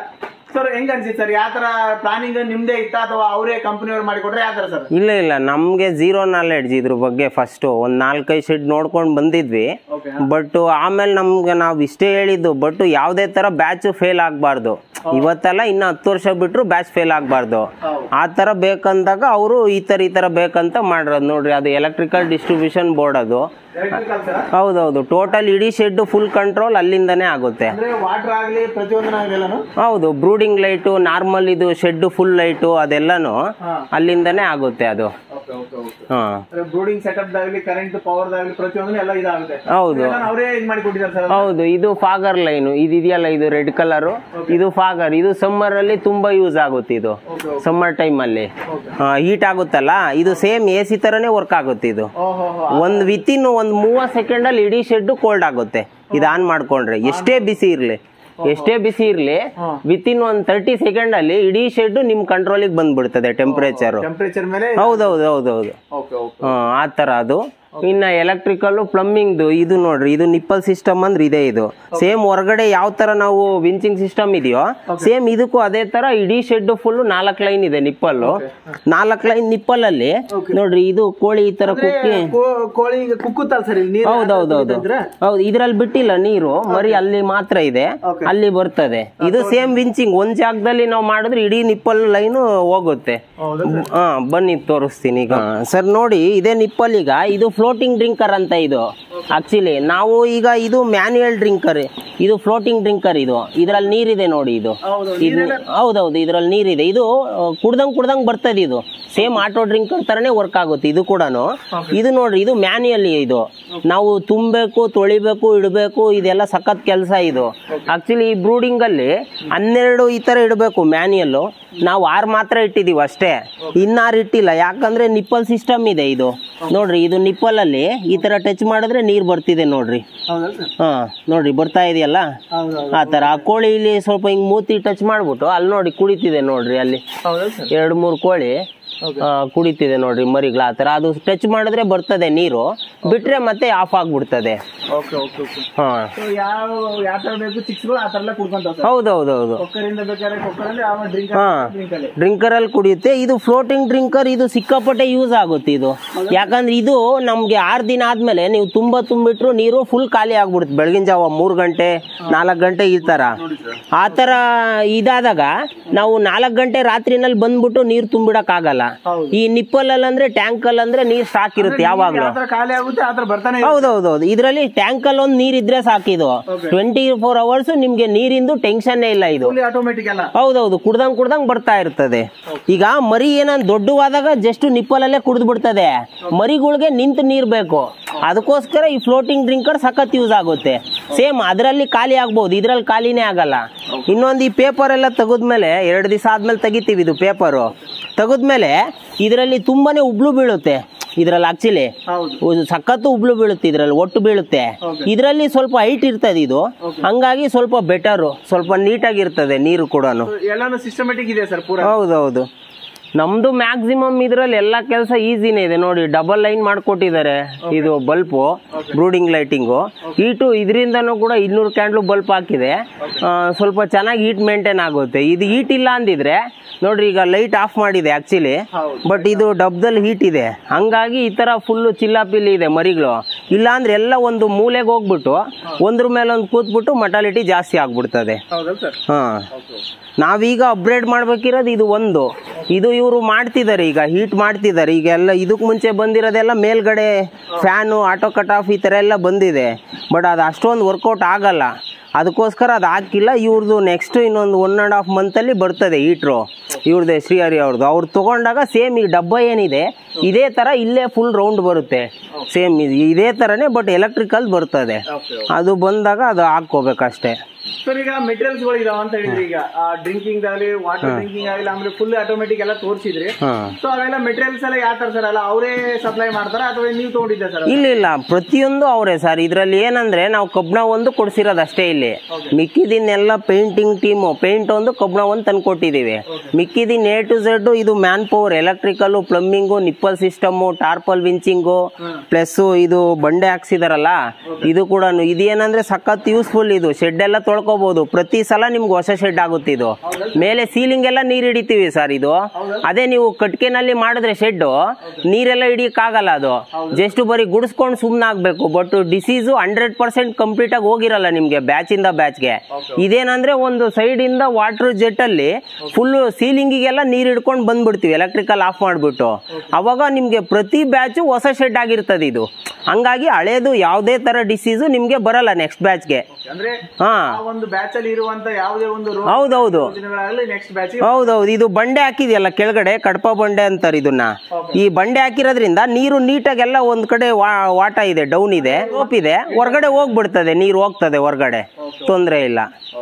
ಸರ್ ಹೆಂಗ್ ಅನ್ಸಿತ್ತು ಸರ್ ಯಾವ ತರ ಪ್ಲಾನಿಂಗ್ ನಿಮ್ದೇ ಇತ್ತಾ ಅಥವಾ ಅವರೇ ಕಂಪನಿಯವ್ರು ಮಾಡಿಕೊಟ್ರೆ ಯಾವ ತರ ಸರ್ ಇಲ್ಲ ಇಲ್ಲ ನಮಗೆ ಝೀರೋ ನಾಲೆಡ್ಜ್ ಇದ್ರ ಬಗ್ಗೆ ಫಸ್ಟು ಒಂದು ನಾಲ್ಕೈದು ಶೆಡ್ ನೋಡ್ಕೊಂಡು ಬಂದಿದ್ವಿ ಓಕೆ ಬಟ್ ಆಮೇಲೆ ನಮ್ಗೆ ನಾವು ಇಷ್ಟೇ ಹೇಳಿದ್ದು ಬಟ್ ಯಾವುದೇ ಥರ ಬ್ಯಾಚ್ ಫೇಲ್ ಆಗಬಾರ್ದು ಇವತ್ತೆಲ್ಲ ಇನ್ನು ಹತ್ತು ವರ್ಷ ಬಿಟ್ಟರು ಬ್ಯಾಚ್ ಫೇಲ್ ಆಗಬಾರ್ದು ಹೌದು. ಆ ಥರ ಬೇಕಂದಾಗ ಅವರು ಈ ಥರ ಈ ಥರ ಬೇಕಂತ ಮಾಡಿರೋದು ನೋಡ್ರಿ ಅದು ಎಲೆಕ್ಟ್ರಿಕಲ್ ಡಿಸ್ಟ್ರಿಬ್ಯೂಷನ್ ಬೋರ್ಡ್ ಅದು ಎಲೆಕ್ಟ್ರಿಕಲ್ ಸರ್ ಹೌದೌದು ಟೋಟಲ್ ಇಡೀ ಶೆಡ್ ಫುಲ್ ಕಂಟ್ರೋಲ್ ಅಲ್ಲಿಂದನೇ ಆಗುತ್ತೆ ಅಂದ್ರೆ ವಾಟರ್ ಆಗ್ಲಿ ಪ್ರತಿಯೊಂದು ಇದೆಲ್ಲಾನು ಹೌದು ಬ್ರೂಡಿಂಗ್ ಲೈಟು ನಾರ್ಮಲ್ ಇದು ಶೆಡ್ ಫುಲ್ ಲೈಟು ಅದೆಲ್ಲನೂ ಹಾ. ಅಲ್ಲಿಂದನೇ ಆಗುತ್ತೆ ಅದು ಓಕೆ ಓಕೆ ಓಕೆ ಹಾಂ ಅಂದ್ರೆ ಬ್ರೂಡಿಂಗ್ ಸೆಟಪ್ ದಾಗಲಿ ಕರೆಂಟ್ ಪವರ್ ದಾಗಲಿ ಪ್ರತಿಯೊಂದು ಎಲ್ಲ ಇದಾಗುತ್ತೆ ಹೌದು ಇದೆಲ್ಲ ಅವರೇ ಇದು ಮಾಡಿ ಕೊಟ್ಟಿದ್ದಾರೆ ಸರ್ ಹೌದು ಇದು ಫಾಗರ್ ಲೈನು ಇದು ಇದೆಯಲ್ಲ ಇದು ರೆಡ್ ಕಲರು ಇದು ಫಾಗರ್ ಇದು ಸಮ್ಮರ್ ಅಲ್ಲಿ ತುಂಬಾ ಯೂಸ್ ಆಗುತ್ತೆ ಇದು ಓಕೆ ಓಕೆ ಸಮ್ಮರ್ ಟೈಮ್ ಅಲ್ಲಿ ಹೀಟ್ ಆಗುತ್ತಲ್ಲ ಇದು ಸೇಮ್ ಎ ಸಿ ತರನೇ ವರ್ಕ್ ಆಗುತ್ತೆ ಇದು ಓಹೋ ಒಂದ್ ವಿತಿನ್ ಒಂದ್ ಮೂವತ್ ಸೆಕೆಂಡ್ ಅಲ್ಲಿ ಇಡೀ ಶೆಡ್ ಕೋಲ್ಡ್ ಆಗುತ್ತೆ ಇದು ಆನ್ ಮಾಡ್ಕೊಂಡ್ರೆ ಎಷ್ಟೇ ಬಿಸಿ ಇರ್ಲಿ ಎಷ್ಟೇ ಬಿಸಿ ಇರ್ಲಿ ವಿತಿನ್ ಒಂದ್ ತರ್ಟಿ ಸೆಕೆಂಡ್ ಅಲ್ಲಿ ಇಡೀ ಶೆಡ್ ನಿಮ್ ಕಂಟ್ರೋಲಿಗೆ ಬಂದ್ಬಿಡ್ತದೆ ಟೆಂಪರೇಚರ್ ಟೆಂಪರೇಚರ್ ಮೇಲೆ ಹೌದೌದು ಹೌದೌದು ಓಕೆ ಓಕೆ ಹಾ, ಆ ತರ ಅದು ಇನ್ನ ಎಲೆಕ್ಟ್ರಿಕಲ್ ಪ್ಲಂಬಿಂಗ್ದು ಇದು ನೋಡ್ರಿ ಇದು ನಿಪ್ಪಲ್ ಸಿಸ್ಟಮ್ ಅಂದ್ರೆ ಇದೆ ಇದು ಸೇಮ್ ಹೊರಗಡೆ ಯಾವ ತರ ನಾವು ವಿಂಚಿಂಗ್ ಸಿಸ್ಟಮ್ ಇದೆಯೋ ಸೇಮ್ ಇದಕ್ಕೂ ಅದೇ ತರ ಇಡೀ ಶೆಡ್ ಫುಲ್ ನಾಲ್ಕು ಲೈನ್ ಇದೆ ನಿಪ್ಪಲ್ ನಾಲ್ಕು ಲೈನ್ ನಿಪ್ಪಲ್ ಅಲ್ಲಿ ನೋಡ್ರಿ ಇದು ಕೋಳಿ ಈ ತರ ಕುಕ್ಕಿ ಕೋಳಿ ಈಗ ಕುಕ್ಕುತ್ತಲ್ಲ ಸರ್ ಇಲ್ಲಿ ನೀರು ಹೌದೌದೌದು ಹೌದು ಇದ್ರಲ್ಲಿ ಬಿಟ್ಟಿಲ್ಲ ನೀರು ಮರಿ ಅಲ್ಲಿ ಮಾತ್ರ ಇದೆ Okay. ಅಲ್ಲಿ ಬರ್ತದೆ ಇದು ಸೇಮ್ ವಿಂಚಿಂಗ್ ಒಂದ್ ಜಾಗದಲ್ಲಿ ನಾವು ಮಾಡಿದ್ರೆ ಇಡೀ ನಿಪ್ಪಲ್ ಲೈನ್ ಹೋಗುತ್ತೆ ಹೌದಾ ಹಾ ಬನ್ನಿ ತೋರಿಸ್ತೀನಿ ಈಗ ಸರ್ ನೋಡಿ ಇದೇ ನಿಪ್ಪಲ್ ಈಗ ಇದು ಫ್ಲೋಟಿಂಗ್ ಡ್ರಿಂಕರ್ ಅಂತ ಇದು ಆಕ್ಚುಲಿ ನಾವು ಈಗ ಇದು ಮ್ಯಾನ್ಯುಯಲ್ ಡ್ರಿಂಕರ್ ಇದು ಫ್ಲೋಟಿಂಗ್ ಡ್ರಿಂಕರ್ ಇದು ಇದ್ರಲ್ಲಿ ನೀರಿದೆ ನೋಡಿ ಇದು ಹೌದು ಇದು ಹೌದೌದು ಇದ್ರಲ್ಲಿ ನೀರಿದೆ ಇದು ಆ, ಕುಡ್ದಂಗ್ ಕುಡ್ದಂಗ್ ಬರ್ತದೆ ಇದು ಸೇಮ್ ಆಟೋ ಡ್ರಿಂಕರ್ ತರನೇ ವರ್ಕ್ ಆಗುತ್ತೆ ಇದು ಕೂಡ ಇದು ನೋಡ್ರಿ ಇದು ಮ್ಯಾನ್ಯುಯಲ್ ಇದು ನಾವು ತುಂಬಬೇಕು ತೊಳಿಬೇಕು ಇಡಬೇಕು ಇದೆಲ್ಲ ಸಖತ್ ಕೆಲಸ ಇದು ಆಕ್ಚುಲಿ ಈ ಬ್ರೂಡಿಂಗ್ ಅಲ್ಲಿ ಹನ್ನೆರಡು ಈ ತರ ಇಡಬೇಕು ಮ್ಯಾನ್ಯುಯಲ್ ನಾವು ಆರು ಮಾತ್ರ ಇಟ್ಟಿದೀವಿ ಅಷ್ಟೇ ಇನ್ನಾರು ಇಟ್ಟಿಲ್ಲ ಯಾಕಂದ್ರೆ ನಿಪ್ಪಲ್ ಸಿಸ್ಟಮ್ ಇದೆ ಇದು ನೋಡ್ರಿ ಇದು ನಿಪ್ಪಲ್ ಅಲ್ಲಿ ಈ ತರ ಟಚ್ ಮಾಡಿದ್ರೆ ನೀರ್ ಬರ್ತಿದೆ ನೋಡ್ರಿ ಹೌದಾ ಸರ್ ಹಾ ನೋಡ್ರಿ ಬರ್ತಾ ಇದೆಯಲ್ಲ ಹೌದೌದು ಆ ತರ ಆ ಕೋಳಿ ಇಲ್ಲಿ ಸ್ವಲ್ಪ ಹಿಂಗ್ ಮೂತಿ ಟಚ್ ಮಾಡ್ಬಿಟ್ಟು ಅಲ್ಲಿ ನೋಡಿ ಕುಡಿತಿದೆ ನೋಡ್ರಿ ಅಲ್ಲಿ ಹೌದಾ ಸರ್ ಎರಡು ಮೂರು ಕೋಳಿ ಆ, ಕುಡಿತಿದೆ ನೋಡ್ರಿ ಮರಿಗಳು ಆ ತರ ಅದು ಟಚ್ ಮಾಡಿದ್ರೆ ಬರ್ತದೆ ನೀರು ಬಿಟ್ರೆ ಮತ್ತೆ ಆಫ್ ಆಗ್ಬಿಡ್ತದೆ ಓಕೆ ಓಕೆ ಓಕೆ ಹಾ ಸೊ ಯಾವ ಯಾವ ತರ ಬೇಕು ಚಿಕ್ಸ್ಗಳು ಆ ತರ ಎಲ್ಲ ಕುಡ್ಕೊಂತಾವ ಸರ್ ಹೌದೌದೌದು ಕೊಕ್ಕರಿಂದ ಬೇಕಾದ್ರೆ ಕೊಕ್ಕರಲ್ಲಿ ಯಾವ ಡ್ರಿಂಕ್ ಹಾ ಡ್ರಿಂಕ್ ಅಲ್ಲಿ ಡ್ರಿಂಕರ್ ಅಲ್ಲಿ ಕುಡಿಯುತ್ತೆ ಇದು ಫ್ಲೋಟಿಂಗ್ ಡ್ರಿಂಕರ್ ಇದು ಸಿಕ್ಕಾಪಟ್ಟೆ ಯೂಸ್ ಆಗುತ್ತೆ ಇದು ಯಾಕಂದ್ರೆ ಇದು ನಮ್ಗೆ ಆರು ದಿನ ಆದ್ಮೇಲೆ ನೀವು ತುಂಬಾ ತುಂಬಿಟ್ರು ನೀರು ಫುಲ್ ಖಾಲಿ ಆಗ್ಬಿಡುತ್ತೆ ಬೆಳಗಿನ ಜಾವ ಮೂರ್ ಗಂಟೆ ನಾಲ್ಕು ಗಂಟೆ ಈ ತರ ಆ ತರ ಇದಾದಾಗ ನಾವು ನಾಲ್ಕು ಗಂಟೆ ರಾತ್ರಿನಲ್ಲಿ ಬಂದ್ಬಿಟ್ಟು ನೀರು ತುಂಬಿಡಕ್ ಆಗಲ್ಲ ಹೌದು. ಈ ನಿಪ್ಪಲ್ ಅಲ್ಲಿ ಅಂದ್ರೆ ಟ್ಯಾಂಕ್ ಅಲ್ಲಿ ಅಂದ್ರೆ ನೀರ್ ಸ್ಟಾಕ್ ಇರುತ್ತೆ ಯಾವಾಗ್ಲೂ ಯಾವ ತರ ಖಾಲಿ ಆಗುತ್ತೆ ಆ ತರ ಬರ್ತಾನೆ ಇರುತ್ತೆ. ಹೌದೌದೌದು ಇದರಲ್ಲಿ ಟ್ಯಾಂಕ್ ಅಲ್ಲಿ ಒಂದು ನೀರ್ ಇದ್ರೆ ಸಾಕಿದು ಟ್ವೆಂಟಿ ಫೋರ್ ಅವರ್ಸ್ ನಿಮ್ಗೆ ನೀರಿಂದು ಟೆನ್ಷನ್ ಇಲ್ಲ ಇದು ಫುಲ್ಲಿ ಆಟೋಮೆಟಿಕ್ ಎಲ್ಲ ಹೌದೌದು ಕುಡ್ದಂಗ್ ಕುಡ್ದಂಗ್ ಬರ್ತಾ ಇರ್ತದೆ ಈಗ ಮರಿ ಏನಂದ್ ದೊಡ್ಡವಾದಾಗ ಜಸ್ಟ್ ನಿಪ್ಪಲಲ್ಲೇ ಕುಡಿದು ಬಿಡ್ತದೆ ಮರಿಗಳಿಗೆ ನಿಂತು ನೀರ್ ಬೇಕು ಅದಕ್ಕೋಸ್ಕರ ಈ ಫ್ಲೋಟಿಂಗ್ ಡ್ರಿಂಕರ್ ಸಖತ್ ಯೂಸ್ ಆಗುತ್ತೆ ಸೇಮ್ ಅದರಲ್ಲಿ ಖಾಲಿ ಆಗ್ಬಹುದು ಇದ್ರಲ್ಲಿ ಖಾಲಿನೇ ಆಗಲ್ಲ ಇನ್ನೊಂದು ಈ ಪೇಪರ್ ಎಲ್ಲ ತೆಗೆದ್ಮೇಲೆ ಎರಡು ದಿವಸ ಆದ್ಮೇಲೆ ತೆಗಿತೀವಿ ಇದು ಪೇಪರು ತೆಗೆದ್ಮೇಲೆ ಇದರಲ್ಲಿ ತುಂಬಾನೇ ಉಬ್ಳು ಬೀಳುತ್ತೆ ಇದ್ರಲ್ಲಿ ಆಕ್ಚುಲಿ ಹೌದು ಸಖತ್ತು ಉಬ್ಳು ಬೀಳುತ್ತೆ ಇದ್ರಲ್ಲಿ ಒಟ್ಟು ಬೀಳುತ್ತೆ ಇದರಲ್ಲಿ ಸ್ವಲ್ಪ ಹೈಟ್ ಇರ್ತದೆ ಇದು ಹಂಗಾಗಿ ಸ್ವಲ್ಪ ಬೆಟರು ಸ್ವಲ್ಪ ನೀಟಾಗಿರ್ತದೆ ನೀರು ಕೂಡ ಎಲ್ಲಾನು ಸಿಸ್ಟಮೆಟಿಕ್ ಇದೆ ಸರ್ ಪೂರಾ ಹೌದೌದು ನಮ್ದು ಮ್ಯಾಕ್ಸಿಮಮ್ ಇದ್ರಲ್ಲಿ ಎಲ್ಲ ಕೆಲಸ ಈಸಿನೇ ಇದೆ ನೋಡಿ ಡಬಲ್ ಲೈನ್ ಮಾಡ್ಕೊಟ್ಟಿದ್ದಾರೆ ಇದು ಬಲ್ಪು ಬ್ರೂಡಿಂಗ್ ಲೈಟಿಂಗು ಹೀಟು ಇದರಿಂದನೂ ಕೂಡ ಇನ್ನೂರು ಕ್ಯಾಂಡ್ಲು ಬಲ್ಪ್ ಹಾಕಿದೆ ಆ, ಸ್ವಲ್ಪ ಚೆನ್ನಾಗಿ ಹೀಟ್ ಮೇಂಟೈನ್ ಆಗುತ್ತೆ ಇದು ಹೀಟ್ ಇಲ್ಲ ಅಂದಿದ್ರೆ ನೋಡ್ರಿ ಈಗ ಲೈಟ್ ಆಫ್ ಮಾಡಿದೆ ಆಕ್ಚುಲಿ ಬಟ್ ಇದು ಡಬ್ದಲ್ಲಿ ಹೀಟ್ ಇದೆ ಹಂಗಾಗಿ ಈ ತರ ಫುಲ್ಲು ಚಿಲ್ಲಾಪಿಲ್ಲಿ ಇದೆ ಮರಿಗಳು ಇಲ್ಲ ಅಂದ್ರೆ ಎಲ್ಲ ಒಂದು ಮೂಲೆಗೆ ಹೋಗ್ಬಿಟ್ಟು ಒಂದ್ರ ಮೇಲೆ ಒಂದು ಕೂತ್ಬಿಟ್ಟು ಮಟಾಲಿಟಿ ಜಾಸ್ತಿ ಆಗ್ಬಿಡ್ತದೆ ಹೌದಲ್ಲ ಸರ್ ಹಾ ನಾವೀಗ ಅಪ್ಗ್ರೇಡ್ ಮಾಡ್ಬೇಕಿರೋದು ಇದು ಒಂದು ಇದು ಇವರು ಮಾಡ್ತಿದ್ದಾರೆ ಈಗ ಹೀಟ್ ಮಾಡ್ತಿದ್ದಾರೆ ಈಗ ಎಲ್ಲ ಇದಕ್ಕೆ ಮುಂಚೆ ಬಂದಿರೋದೆಲ್ಲ ಮೇಲ್ಗಡೆ ಫ್ಯಾನು ಆಟೋ ಕಟ್ ಆಫ್ ಈ ಥರ ಎಲ್ಲ ಬಂದಿದೆ ಬಟ್ ಅದು ಅಷ್ಟೊಂದು ವರ್ಕೌಟ್ ಆಗಲ್ಲ ಅದಕ್ಕೋಸ್ಕರ ಅದು ಹಾಕಿಲ್ಲ ಇವ್ರದ್ದು ನೆಕ್ಸ್ಟ್ ಇನ್ನೊಂದು ಒನ್ ಆ್ಯಂಡ್ ಹಾಫ್ ಮಂತಲ್ಲಿ ಬರ್ತದೆ ಹೀಟ್ರು ಇವ್ರದ್ದು ಶ್ರೀಹರಿ ಅವ್ರದ್ದು ಅವ್ರು ತೊಗೊಂಡಾಗ ಸೇಮ್ ಈ ಡಬ್ಬ ಏನಿದೆ ಇದೇ ಥರ ಇಲ್ಲೇ ಫುಲ್ ರೌಂಡ್ ಬರುತ್ತೆ ಸೇಮ್ ಇದೇ ಥರನೇ ಬಟ್ ಎಲೆಕ್ಟ್ರಿಕಲ್ ಬರ್ತದೆ ಅದು ಬಂದಾಗ ಅದು ಹಾಕ್ಕೋಬೇಕಷ್ಟೇ ಸರ್ ಈಗ ಮೆಟೀರಿಯಲ್ಸ್ ಗಳು ಇದಾವ ಅಂತ ಹೇಳಿದ್ರಿ ಈಗ ಡ್ರಿಂಕಿಂಗ್ ಆಗಲಿ ವಾಟರ್ ಡ್ರಿಂಕಿಂಗ್ ಆಗಲಿ ಆಮೇಲೆ ಫುಲ್ ಆಟೋಮೆಟಿಕ್ ಎಲ್ಲ ತೋರಿಸಿದ್ರಿ ಹಾಂ ಸೊ ಅವೆಲ್ಲ ಮೆಟೀರಿಯಲ್ಸ್ ಎಲ್ಲ ಯಾವ ತರ ಸರ್ ಅಲ್ಲ ಅವರೇ ಸಪ್ಲೈ ಮಾಡ್ತಾರ ಅಥವಾ ನೀವು ತಗೊಂಡಿದ್ದೆ ಸರ್ ಇಲ್ಲ ಇಲ್ಲ ಪ್ರತಿಯೊಂದು ಅವರೇ ಸರ್ ಇದರಲ್ಲಿ ಏನಂದ್ರೆ ನಾವು ಕಬ್ಣ ಒಂದು ಕೊಡ್ಸಿರೋದು ಅಷ್ಟೇ ಇಲ್ಲಿ ಮಿಕ್ಕಿದಿನ್ನೆಲ್ಲ ಪೇಂಟಿಂಗ್ ಟೀಮು ಪೇಂಟ್ ಒಂದು ಕಬ್ಣ ಒಂದು ತಂದು ಕೊಟ್ಟಿದ್ದೀವಿ ಮಿಕ್ಕಿದಿನ್ ಎ ಟು ಝೆಡ್ ಇದು manpower electrical plumbing nipple system tarpaulin winching plus ಇದು ಬಂಡೆ ಹಾಕ್ಸಿದಾರಲ್ಲ ಇದು ಕೂಡ ಇದೇನಂದ್ರೆ ಸಖತ್ ಯೂಸ್ಫುಲ್ ಇದು ಶೆಡ್ ಎಲ್ಲ ತೊಳೆದ ತೊಳ್ಕೊಬೋದು ಪ್ರತಿ ಸಲ ನಿಮ್ಗೆ ಹೊಸ ಶೆಡ್ ಆಗುತ್ತೆ ಇದು ಮೇಲೆ ಸೀಲಿಂಗ್ ಎಲ್ಲ ನೀರು ಹಿಡಿತೀವಿ ಸರ್ ಇದು ಅದೇ ನೀವು ಕಟ್ಕೆನಲ್ಲಿ ಮಾಡಿದ್ರೆ ಶೆಡ್ಡು ನೀರೆಲ್ಲ ಹಿಡಿಯಕ್ಕಾಗಲ್ಲ ಅದು ಜಸ್ಟ್ ಬರೀ ಗುಡಿಸ್ಕೊಂಡು ಸುಮ್ಮನೆ ಆಗ್ಬೇಕು but disease hundred percent complete ಆಗಿ ಹೋಗಿರಲ್ಲ ನಿಮ್ಗೆ ಬ್ಯಾಚ್ ಇಂದ ಬ್ಯಾಚ್ಗೆ ಇದೇನಂದ್ರೆ ಒಂದು ಸೈಡ್ ಇಂದ ವಾಟರ್ ಜೆಟ್ ಅಲ್ಲಿ ಫುಲ್ ಸೀಲಿಂಗಿಗೆಲ್ಲ ನೀರು ಹಿಡ್ಕೊಂಡು ಬಂದ್ಬಿಡ್ತೀವಿ ಎಲೆಕ್ಟ್ರಿಕಲ್ ಆಫ್ ಮಾಡ್ಬಿಟ್ಟು ಅವಾಗ ನಿಮ್ಗೆ ಪ್ರತಿ ಬ್ಯಾಚು ಹೊಸ ಶೆಡ್ ಆಗಿರ್ತದೆ ಇದು ಹಂಗಾಗಿ ಹಳೇದು ಯಾವುದೇ ತರ ಡಿಸೀಸು ನಿಮ್ಗೆ ಬರಲ್ಲ ನೆಕ್ಸ್ಟ್ ಬ್ಯಾಚ್ಗೆ ಅಂದ್ರೆ ಹಾ ಆ ಒಂದು ಬ್ಯಾಚ್ ಅಲ್ಲಿ ಇರುವಂತ ಯಾವುದೇ ಒಂದು ರೋಗ ಹೌದೌದು ದಿನಗಳಾಗಲಿ ನೆಕ್ಸ್ಟ್ ಬ್ಯಾಚ್ ಹೌದೌದು ಇದು ಬಂಡೆ ಹಾಕಿದೆಯಲ್ಲ ಕೆಳಗಡೆ ಕಡಪ ಬಂಡೆ ಅಂತಾರೆ ಇದನ್ನ ಈ ಬಂಡೆ ಹಾಕಿರೋದ್ರಿಂದ ನೀರು ನೀಟಾಗೆಲ್ಲ ಒಂದ್ ಕಡೆ ವಾ- ವಾಟ ಇದೆ ಡೌನ್ ಇದೆ ಸ್ಲೋಪ್ ಇದೆ ಹೊರಗಡೆ ಹೋಗ್ಬಿಡ್ತದೆ ನೀರು ಹೋಗ್ತದೆ ಹೊರಗಡೆ ತೊಂದರೆ ಇಲ್ಲ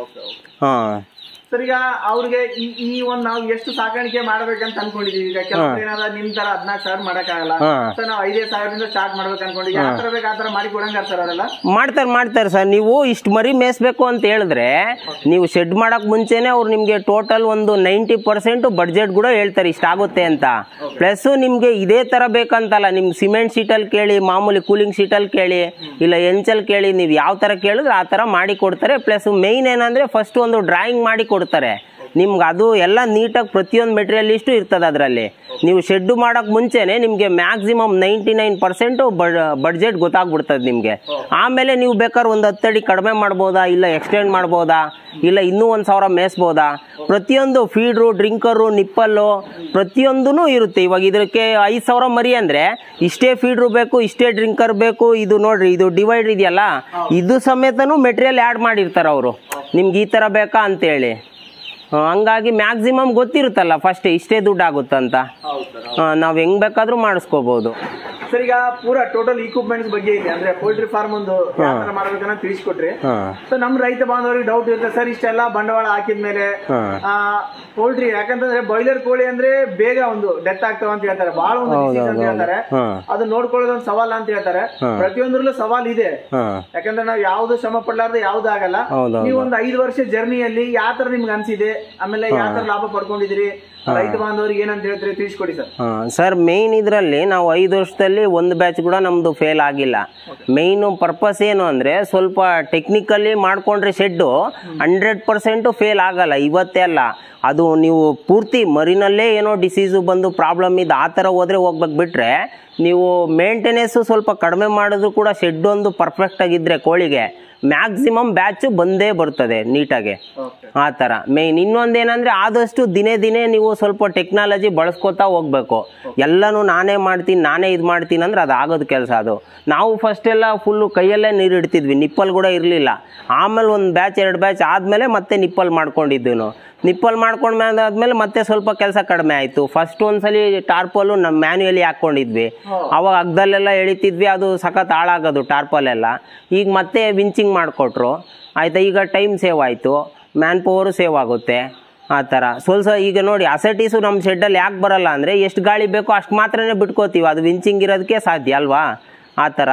ಹಾ ಸರ್ ಈಗ ಅವ್ರಿಗೆ ಈ ಈ ಒಂದ್ ನಾವು ಎಷ್ಟು ಸಾಕಾಣಿಕೆ ಮಾಡ್ಬೇಕಂತ ಅನ್ಕೊಂಡಿದೀವಿ ಈಗ ಕೆಲವ್ರು ಏನಾದ್ರು ನಿಮ್ ತರ ಹದ್ನಾಲ್ಕು ಸಾವಿರ ಮಾಡಕ್ಕಾಗಲ್ಲ ಹಾ. ಸೊ ನಾವು ಐದೈದು ಸಾವಿರದಿಂದ ಸ್ಟಾರ್ಟ್ ಮಾಡ್ಬೇಕು ಅನ್ಕೊಂಡಿದ್ವಿ ಯಾವ ತರ ಬೇಕು ಆ ತರ ಮಾಡಿ ಕೊಡಂಗಾರ ಸರ್ ಅವರೆಲ್ಲ ಮಾಡ್ತಾರೆ ಮಾಡ್ತಾರೆ ಸರ್ ನೀವು ಇಷ್ಟು ಮರಿ ಮೇಯಿಸ್ಬೇಕು ಅಂತ ಹೇಳಿದ್ರೆ ನೀವು ಶೆಡ್ ಮಾಡಕ್ ಮುಂಚೆನೆ ಅವ್ರು ನಿಮ್ಗೆ ಟೋಟಲ್ ಒಂದು ನೈಂಟಿ ಪರ್ಸೆಂಟ್ ಬಡ್ಜೆಟ್ ಕೂಡ ಹೇಳ್ತಾರೆ ಇಷ್ಟಾಗುತ್ತೆ ಅಂತ ಪ್ಲಸ್ ನಿಮ್ಗೆ ಇದೇ ತರ ಬೇಕಂತಲ್ಲ ನಿಮ್ಗೆ ಸಿಮೆಂಟ್ ಶೀಟಲ್ಲಿ ಕೇಳಿ ಮಾಮೂಲಿ ಕೂಲಿಂಗ್ ಶೀಟಲ್ಲಿ ಕೇಳಿ ಇಲ್ಲ ಎಂಚಲ್ ಕೇಳಿ ನೀವು ಯಾವ ತರ ಕೇಳಿದ್ರೆ ಆ ತರ ಮಾಡಿ ಕೊಡ್ತಾರೆ ಪ್ಲಸ್ ಮೇಯ್ನ್ ಏನಂದ್ರೆ ಫಸ್ಟ್ ಒಂದು ಡ್ರಾಯಿಂಗ್ ಮಾಡಿ ಕೊಡ್ತಾರೆ ನಿಮ್ಗೆ ಅದು ಎಲ್ಲ ನೀಟಾಗಿ ಪ್ರತಿಯೊಂದು ಮೆಟೀರಿಯಲ್ ಇರ್ತದೆ ಅದರಲ್ಲಿ ನೀವು ಶೆಡ್ ಮಾಡಕ್ ಮುಂಚೆನೆ ನಿಮ್ಗೆ maximum ninety nine percent budget ಗೊತ್ತಾಗ್ಬಿಡ್ತದೆ ನಿಮ್ಗೆ ಆಮೇಲೆ ನೀವು ಬೇಕಾದ್ರೆ ಒಂದು ಹತ್ತಡಿ ಕಡಿಮೆ ಮಾಡ್ಬೋದಾ ಇಲ್ಲ ಎಕ್ಸ್ಟೆಂಡ್ ಮಾಡ್ಬೋದಾ ಇಲ್ಲ ಇನ್ನೂ ಒಂದು ಸಾವಿರ ಮೇಯಿಸ್ಬೋದಾ ಪ್ರತಿಯೊಂದು ಫೀಡ್ರು ಡ್ರಿಂಕರು ನಿಪ್ಪಲ್ಲು ಪ್ರತಿಯೊಂದೂ ಇರುತ್ತೆ ಇವಾಗ ಇದಕ್ಕೆ ಐದು ಸಾವಿರ ಮರಿ ಅಂದ್ರೆ ಇಷ್ಟೇ ಫೀಡ್ರು ಬೇಕು ಇಷ್ಟೇ ಡ್ರಿಂಕರ್ ಬೇಕು ಇದು ನೋಡ್ರಿ ಇದು ಡಿವೈಡ್ ಇದೆಯಲ್ಲ ಇದು ಸಮೇತನೂ ಮೆಟೀರಿಯಲ್ ಆ್ಯಡ್ ಮಾಡಿರ್ತಾರೆ ಅವರು ನಿಮ್ಗೆ ಈ ಥರ ಬೇಕಾ ಅಂತೇಳಿ ಆ, ಹಂಗಾಗಿ ಮ್ಯಾಕ್ಸಿಮಮ್ ಗೊತ್ತಿರುತ್ತಲ್ಲ ಫಸ್ಟ್ ಇಷ್ಟೇ ದುಡ್ಡು ಆಗುತ್ತಂತ ನಾವು ಹೆಂಗ್ ಬೇಕಾದ್ರೂ ಮಾಡಿಸ್ಕೋಬಹುದು ಸರ್ ಈಗ ಪೂರಾ ಟೋಟಲ್ ಇಕ್ವಿಪ್ಮೆಂಟ್ಸ್ ಬಗ್ಗೆ ಇದೆ ಅಂದ್ರೆ ಪೋಲ್ಟ್ರಿ ಫಾರ್ಮ್ ಒಂದು ಯಾವ ತರ ಮಾಡ್ಬೇಕನ್ನ ತಿಳಿಸ್ಕೊಟ್ರಿ ಸೊ ನಮ್ ರೈತ ಬಾಂಧವರಿಗೆ ಡೌಟ್ ಇರುತ್ತೆ ಸರ್ ಇಷ್ಟೆಲ್ಲ ಬಂಡವಾಳ ಹಾಕಿದ್ಮೇಲೆ ಪೋಲ್ಟ್ರಿ ಯಾಕಂತಂದ್ರೆ ಬಾಯ್ಲರ್ ಕೋಳಿ ಅಂದ್ರೆ ಬೇಗ ಒಂದು ಡೆತ್ ಆಗ್ತಾವ ಅಂತ ಹೇಳ್ತಾರೆ ಬಹಳ ಒಂದು disease ಅಂತ ಹೇಳ್ತಾರೆ ಅದು ನೋಡ್ಕೊಳ್ಳೋದು ಒಂದು ಸವಾಲ್ ಅಂತ ಹೇಳ್ತಾರೆ ಪ್ರತಿಯೊಂದ್ರಲ್ಲೂ ಸವಾಲ್ ಇದೆ ಯಾಕಂದ್ರೆ ನಾವು ಯಾವ್ದು ಶ್ರಮ ಪಡ್ಲಾರ್ದೆ ಯಾವ್ದು ಆಗಲ್ಲ ಹೌದೌದು. ನೀವು ಒಂದು ಐದು ವರ್ಷ ಜರ್ನಿಯಲ್ಲಿ ಯಾವ ತರ ನಿಮ್ಗೆ ಅನ್ಸಿದೆ ಆಮೇಲೆ ಯಾವ ತರ ಲಾಭ ಪಡ್ಕೊಂಡಿದ್ದೀರಿ ರೈತ ಬಾಂಧವರಿಗೆ ಏನಂತ ಹೇಳ್ತೀರಿ ತಿಳಿಸ್ಕೊಡಿ ಸರ್ ಸರ್ ಮೇಯ್ನ್ ಇದರಲ್ಲಿ ನಾವು ಐದು ವರ್ಷದಲ್ಲಿ ಒಂದು ಬ್ಯಾಚ್ ಕೂಡ ನಮ್ದು ಫೇಲ್ ಆಗಿಲ್ಲ ಮೇಯ್ನು ಪರ್ಪಸ್ ಏನು ಅಂದ್ರೆ ಸ್ವಲ್ಪ ಟೆಕ್ನಿಕಲಿ ಮಾಡ್ಕೊಂಡ್ರೆ ಶೆಡ್ಡು ಹಂಡ್ರೆಡ್ ಪರ್ಸೆಂಟು ಫೇಲ್ ಆಗಲ್ಲ ಇವತ್ತೇ ಅಲ್ಲ ಅದು ನೀವು ಪೂರ್ತಿ ಮರಿನಲ್ಲೇ ಏನೋ ಡಿಸೀಸು ಬಂದು ಪ್ರಾಬ್ಲಮ್ ಇದೆ ಆ ಥರ ಹೋದ್ರೆ ಹೋಗ್ಬೇಕು ಬಿಟ್ರೆ ನೀವು ಮೇಂಟೆನೆನ್ಸು ಸ್ವಲ್ಪ ಕಡಿಮೆ ಮಾಡಿದ್ರು ಕೂಡ ಶೆಡ್ ಒಂದು ಪರ್ಫೆಕ್ಟ್ ಆಗಿದ್ರೆ ಕೋಳಿಗೆ ಮ್ಯಾಕ್ಸಿಮಮ್ ಬ್ಯಾಚು ಬಂದೇ ಬರ್ತದೆ ನೀಟಾಗಿ ಆ ಥರ ಮೇಯ್ನ್ ಇನ್ನೊಂದೇನಂದ್ರೆ ಆದಷ್ಟು ದಿನೇ ದಿನೇ ನೀವು ಸ್ವಲ್ಪ ಟೆಕ್ನಾಲಜಿ ಬಳಸ್ಕೊತಾ ಹೋಗ್ಬೇಕು ಎಲ್ಲನೂ ನಾನೇ ಮಾಡ್ತೀನಿ ನಾನೇ ಇದು ಮಾಡ್ತೀನಿ ಅಂದ್ರೆ ಅದು ಆಗೋದು ಕೆಲಸ ಅದು ನಾವು ಫಸ್ಟ್ ಎಲ್ಲ ಫುಲ್ಲು ಕೈಯಲ್ಲೇ ನೀರು ಇಡ್ತಿದ್ವಿ ನಿಪ್ಪಲ್ ಕೂಡ ಇರಲಿಲ್ಲ ಆಮೇಲೆ ಒಂದು ಬ್ಯಾಚ್ ಎರಡು ಬ್ಯಾಚ್ ಆದಮೇಲೆ ಮತ್ತೆ ನಿಪ್ಪಲ್ ಮಾಡ್ಕೊಂಡಿದ್ವಿ ನಾವು ನಿಪ್ಪಲ್ ಮಾಡ್ಕೊಂಡ್ಮೇಲೆ ಆದ್ಮೇಲೆ ಮತ್ತೆ ಸ್ವಲ್ಪ ಕೆಲಸ ಕಡಿಮೆ ಆಯಿತು ಫಸ್ಟ್ ಒಂದ್ಸಲಿ ಟಾರ್ಪಲ್ಲು ನಮ್ಮ ಮ್ಯಾನ್ಯುಯಲಿ ಹಾಕ್ಕೊಂಡಿದ್ವಿ ಅವಾಗ ಅಗ್ದಲ್ಲೆಲ್ಲ ಎಳಿತಿದ್ವಿ ಅದು ಸಖತ್ ಹಾಳಾಗೋದು ಟಾರ್ಪಲ್ ಎಲ್ಲ ಈಗ ಮತ್ತೆ ವಿಂಚಿಂಗ್ ಮಾಡಿಕೊಟ್ರು ಆಯ್ತಾ ಈಗ ಟೈಮ್ ಸೇವ್ ಆಯಿತು ಮ್ಯಾನ್ ಪವರು ಸೇವ್ ಆಗುತ್ತೆ ಆ ಥರ ಸ್ವಲ್ಪ ಈಗ ನೋಡಿ ಅಸೆಟೀಸು ನಮ್ಮ ಶೆಡ್ಡಲ್ಲಿ ಯಾಕೆ ಬರಲ್ಲ ಅಂದರೆ ಎಷ್ಟು ಗಾಳಿ ಬೇಕೋ ಅಷ್ಟು ಮಾತ್ರನೇ ಬಿಟ್ಕೋತೀವಿ ಅದು ವಿಂಚಿಂಗ್ ಇರೋದಕ್ಕೆ ಸಾಧ್ಯ ಅಲ್ವಾ ಆ ಥರ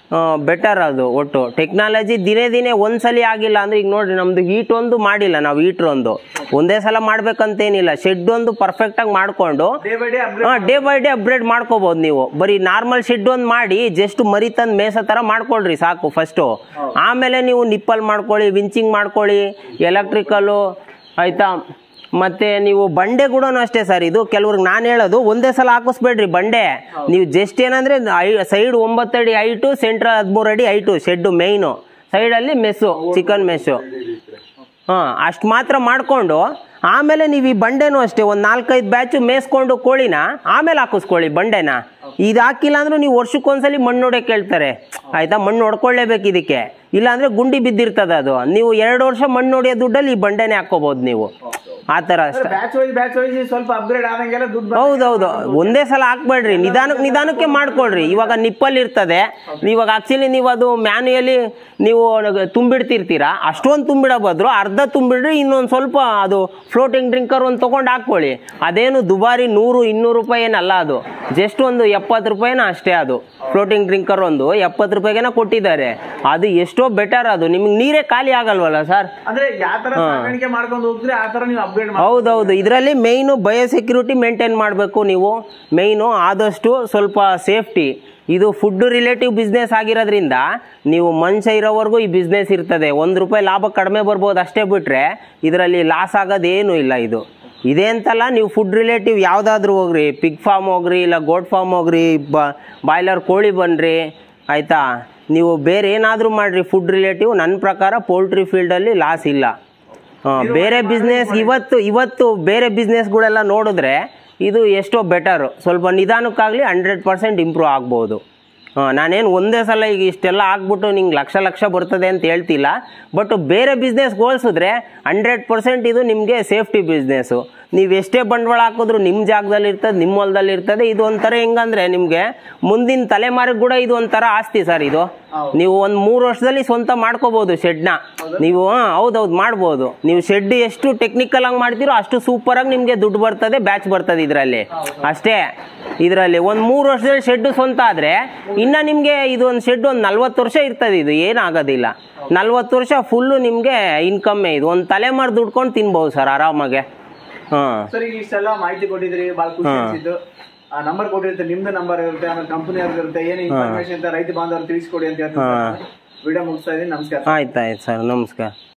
ಬೆಟರ್ ಅದು ಒಟ್ಟು ಟೆಕ್ನಾಲಜಿ ದಿನೇ ದಿನೇ ಒಂದ್ಸಲಿ ಆಗಿಲ್ಲ ಅಂದ್ರೆ ಈಗ ನೋಡ್ರಿ ನಮ್ದು ಹೀಟ್ ಒಂದು ಮಾಡಿಲ್ಲ ನಾವು ಹೀಟ್ರ್ ಒಂದು ಒಂದೇ ಸಲ ಮಾಡ್ಬೇಕಂತೇನಿಲ್ಲ ಶೆಡ್ ಒಂದು ಪರ್ಫೆಕ್ಟ್ ಆಗಿ ಮಾಡ್ಕೊಂಡು ಡೇ ಬೈ ಡೇ ಅಪ್ಗ್ರೇಡ್ ಹಾ ಡೇ ಬೈ ಡೇ ಅಪ್ಗ್ರೇಡ್ ಮಾಡ್ಕೋಬಹುದು ನೀವು ಬರೀ ನಾರ್ಮಲ್ ಶೆಡ್ ಒಂದು ಮಾಡಿ ಜಸ್ಟ್ ಮರಿ ತಂದು ಮೇಸೋ ಥರ ಮಾಡ್ಕೊಳ್ರಿ ಸಾಕು ಫಸ್ಟು ಆಮೇಲೆ ನೀವು ನಿಪ್ಪಲ್ ಮಾಡ್ಕೊಳ್ಳಿ ವಿಂಚಿಂಗ್ ಮಾಡ್ಕೊಳ್ಳಿ ಎಲೆಕ್ಟ್ರಿಕಲ್ಲು ಆಯ್ತಾ ಮತ್ತೆ ನೀವು ಬಂಡೆ ಕೂಡ ಅಷ್ಟೇ ಸರ್ ಇದು ಕೆಲವ್ರಿಗೆ ನಾನು ಹೇಳೋದು ಒಂದೇ ಸಲ ಹಾಕಿಸ್ಬೇಡ್ರಿ ಬಂಡೆ ನೀವು ಜಸ್ಟ್ ಏನಂದ್ರೆ ಸೈಡ್ ಒಂಬತ್ತಡಿ ಹೈಟು ಸೆಂಟ್ರ್ ಹದಿಮೂರು ಅಡಿ ಹೈಟು ಶೆಡ್ಡು ಮೇಯ್ನು ಸೈಡಲ್ಲಿ ಮೆಸ್ಸು ಚಿಕನ್ ಮೆಸ್ಸು ಹಾಂ ಅಷ್ಟು ಮಾತ್ರ ಮಾಡಿಕೊಂಡು ಆಮೇಲೆ ನೀವು ಈ ಬಂಡೆನೂ ಅಷ್ಟೇ ಒಂದು ನಾಲ್ಕೈದು ಬ್ಯಾಚು ಮೇಯಿಸ್ಕೊಂಡು ಕೋಳಿನ ಆಮೇಲೆ ಹಾಕಿಸ್ಕೊಳ್ಳಿ ಬಂಡೆನ ಇದು ಹಾಕಿಲ್ಲ ಅಂದ್ರೆ ನೀವು ವರ್ಷಕ್ಕೊಂದ್ಸಲಿ ಮಣ್ಣು ಹೊಡೆಯಕ್ಕೆ ಹೇಳ್ತಾರೆ ಆಯ್ತಾ ಮಣ್ಣು ಹೊಡ್ಕೊಳ್ಳೇಬೇಕು ಇದಕ್ಕೆ ಇಲ್ಲಾಂದ್ರೆ ಗುಂಡಿ ಬಿದ್ದಿರ್ತದೆ ಅದು ನೀವು ಎರಡು ವರ್ಷ ಮಣ್ಣು ಹೊಡೆಯೋ ದುಡ್ಡಲ್ಲಿ ಈ ಬಂಡೆನೇ ಹಾಕೋಬಹುದು ನೀವು ಆ ಥರ ಅಷ್ಟೇ ಬ್ಯಾಚ್ ವೈಸ್ ಬ್ಯಾಚ್ ವೈಸ್ ಸ್ವಲ್ಪ ಅಪ್ಗ್ರೇಡ್ ಆದಂಗೆಲ್ಲ ದುಡ್ಡು ಬರ್ತದೆ. ಹೌದೌದು ಒಂದೇ ಸಲ ಹಾಕ್ಬೇಡ್ರಿ ನಿಧಾನಕ್ಕೆ ನಿಧಾನಕ್ಕೆ ಮಾಡ್ಕೊಳ್ರಿ ಇವಾಗ ನಿಪ್ಪಲ್ ಇರ್ತದೆ ಇವಾಗ ಆಕ್ಚುಲಿ ನೀವು ಅದು ಮ್ಯಾನ್ಯಲಿ ನೀವು ತುಂಬಿಡ್ತಿರ್ತೀರಾ ಅಷ್ಟೊಂದು ತುಂಬಿಡೋ ಬದ್ರು ಅರ್ಧ ತುಂಬಿಡ್ರಿ ಇನ್ನೊಂದು ಸ್ವಲ್ಪ ಅದು ಫ್ಲೋಟಿಂಗ್ ಡ್ರಿಂಕರ್ ಒಂದು ತೊಗೊಂಡು ಹಾಕ್ಕೊಳ್ಳಿ ಅದೇನು ದುಬಾರಿ ನೂರು ಇನ್ನೂರು ರೂಪಾಯಿ ಏನಲ್ಲ ಅದು ಜಸ್ಟ್ ಒಂದು ಎಪ್ಪತ್ತು ರೂಪಾಯಿನ ಅಷ್ಟೇ ಅದು ಫ್ಲೋಟಿಂಗ್ ಡ್ರಿಂಕರ್ ಒಂದು ಎಪ್ಪತ್ತು ರೂಪಾಯಿಗೆನ ಕೊಟ್ಟಿದ್ದಾರೆ ಅದು ಎಷ್ಟೋ ಬೆಟರ್ ಅದು ನಿಮ್ಗೆ ನೀರೇ ಖಾಲಿ ಆಗಲ್ವಲ್ಲ ಸರ್ ಅಂದ್ರೆ ಯಾವ ತರ ಸಾಕಾಣಿಕೆ ಮಾಡ್ಕೊಂಡು ಹೋಗ್ತೀರಿ ಆ ತರ ನೀವು ಅಪ್ಗ್ರೇಡ್ ಅಪ್ಗ್ರೇಡ್ ಹೌದೌದು ಇದರಲ್ಲಿ ಮೇಯ್ನು ಬಯೋಸೆಕ್ಯೂರಿಟಿ ಮೇಂಟೈನ್ ಮಾಡಬೇಕು ನೀವು ಮೇಯ್ನು ಆದಷ್ಟು ಸ್ವಲ್ಪ ಸೇಫ್ಟಿ ಇದು ಫುಡ್ ರಿಲೇಟಿವ್ ಬಿಸ್ನೆಸ್ ಆಗಿರೋದ್ರಿಂದ ನೀವು ಮನುಷ್ಯ ಇರೋವರೆಗೂ ಈ ಬಿಸ್ನೆಸ್ ಇರ್ತದೆ ಒಂದು ರೂಪಾಯಿ ಲಾಭ ಕಡಿಮೆ ಬರ್ಬೋದು ಅಷ್ಟೇ ಬಿಟ್ಟರೆ ಇದರಲ್ಲಿ ಲಾಸ್ ಆಗೋದೇನು ಇಲ್ಲ ಇದು ಇದೇ ಅಂತಲ್ಲ ನೀವು ಫುಡ್ ರಿಲೇಟಿವ್ ಯಾವುದಾದ್ರೂ ಹೋಗ್ರಿ ಪಿಗ್ ಫಾರ್ಮ್ ಹೋಗ್ರಿ ಇಲ್ಲ ಗೋಟ್ ಫಾರ್ಮ್ ಹೋಗ್ರಿ ಬ ಬಾಯ್ಲರ್ ಕೋಳಿ ಬನ್ನಿರಿ ಆಯಿತಾ ನೀವು ಬೇರೆ ಏನಾದರೂ ಮಾಡಿರಿ ಫುಡ್ ರಿಲೇಟಿವ್ ನನ್ನ ಪ್ರಕಾರ ಪೋಲ್ಟ್ರಿ ಫೀಲ್ಡಲ್ಲಿ ಲಾಸ್ ಇಲ್ಲ ಆ, ಬೇರೆ ಬಿಸ್ನೆಸ್ ಇವತ್ತು ಇವತ್ತು ಬೇರೆ ಬಿಸ್ನೆಸ್ಗಳೆಲ್ಲ ನೋಡಿದ್ರೆ ಇದು ಎಷ್ಟೋ ಬೆಟರು ಸ್ವಲ್ಪ ನಿಧಾನಕ್ಕಾಗಲಿ ಹಂಡ್ರೆಡ್ ಪರ್ಸೆಂಟ್ ಇಂಪ್ರೂವ್ ಆಗ್ಬೋದು ಹಾಂ ನಾನೇನು ಒಂದೇ ಸಲ ಈಗ ಇಷ್ಟೆಲ್ಲ ಆಗ್ಬಿಟ್ಟು ನಿಂಗೆ ಲಕ್ಷ ಲಕ್ಷ ಬರ್ತದೆ ಅಂತ ಹೇಳ್ತಿಲ್ಲ ಬಟ್ ಬೇರೆ ಬಿಸ್ನೆಸ್ ಹೋಲ್ಸಿದ್ರೆ ಹಂಡ್ರೆಡ್ ಪರ್ಸೆಂಟ್ ಇದು ನಿಮಗೆ ಸೇಫ್ಟಿ ಬಿಸ್ನೆಸ್ಸು ನೀವು ಎಷ್ಟೇ ಬಂಡವಾಳ ಹಾಕಿದ್ರು ನಿಮ್ಮ ಜಾಗದಲ್ಲಿ ಇರ್ತದೆ ನಿಮ್ಮ ಹೊಲದಲ್ಲಿ ಇರ್ತದೆ ಇದು ಒಂಥರ ಹೆಂಗಂದ್ರೆ ನಿಮಗೆ ಮುಂದಿನ ತಲೆಮಾರಿಗೆ ಕೂಡ ಇದು ಒಂಥರ ಆಸ್ತಿ ಸರ್ ಇದು ನೀವು ಒಂದು ಮೂರು ವರ್ಷದಲ್ಲಿ ಸ್ವಂತ ಮಾಡ್ಕೋಬಹುದು ಶೆಡ್ನ ನೀವು ಹಾಂ ಹೌದೌದು ಮಾಡ್ಬೋದು ನೀವು ಶೆಡ್ ಎಷ್ಟು ಟೆಕ್ನಿಕಲ್ ಆಗಿ ಮಾಡ್ತೀರೋ ಅಷ್ಟು ಸೂಪರ್ ಆಗಿ ನಿಮಗೆ ದುಡ್ಡು ಬರ್ತದೆ ಬ್ಯಾಚ್ ಬರ್ತದೆ ಇದರಲ್ಲಿ ಅಷ್ಟೇ ಇದರಲ್ಲಿ ಒಂದು ಮೂರು ವರ್ಷದಲ್ಲಿ ಶೆಡ್ ಸ್ವಂತ ಆದರೆ ಇನ್ನು ನಿಮಗೆ ಇದು ಒಂದು ಶೆಡ್ ಒಂದು ನಲ್ವತ್ತು ವರ್ಷ ಇರ್ತದೆ ಇದು ಏನಾಗೋದಿಲ್ಲ ನಲ್ವತ್ತು ವರ್ಷ ಫುಲ್ಲು ನಿಮಗೆ ಇನ್ಕಮ್ಮೇ ಇದು ಒಂದು ತಲೆಮಾರು ದುಡ್ಕೊಂಡು ತಿನ್ಬೋದು ಸರ್ ಆರಾಮಾಗೆ ಹಾಂ ಸರ್ ಈಗ ಇಷ್ಟೆಲ್ಲ ಮಾಹಿತಿ ಕೊಟ್ಟಿದ್ರಿ ಬಹಳ ಖುಷಿ ಅನ್ಸಿದ್ದು ಆ ನಂಬರ್ ಕೊಟ್ಟಿರುತ್ತೆ ನಿಮ್ದು ನಂಬರ್ ಇರುತ್ತೆ ಆಮೇಲೆ ಕಂಪನಿ ಅವ್ರದ್ದು ಇರುತ್ತೆ ಏನು ಇನ್ಫಾರ್ಮೇಶನ್ ಅಂತ ರೈತ ಬಾಂಧವರು ತಿಳಿಸ್ಕೊಡಿ ಅಂತ ಹೇಳ್ತೀನಿ ವಿಡಿಯೋ ಮುಗಿಸ್ತಾ ಇದೀನಿ ನಮಸ್ಕಾರ ಆಯ್ತು ಆಯ್ತು ಸರ್ ನಮಸ್ಕಾರ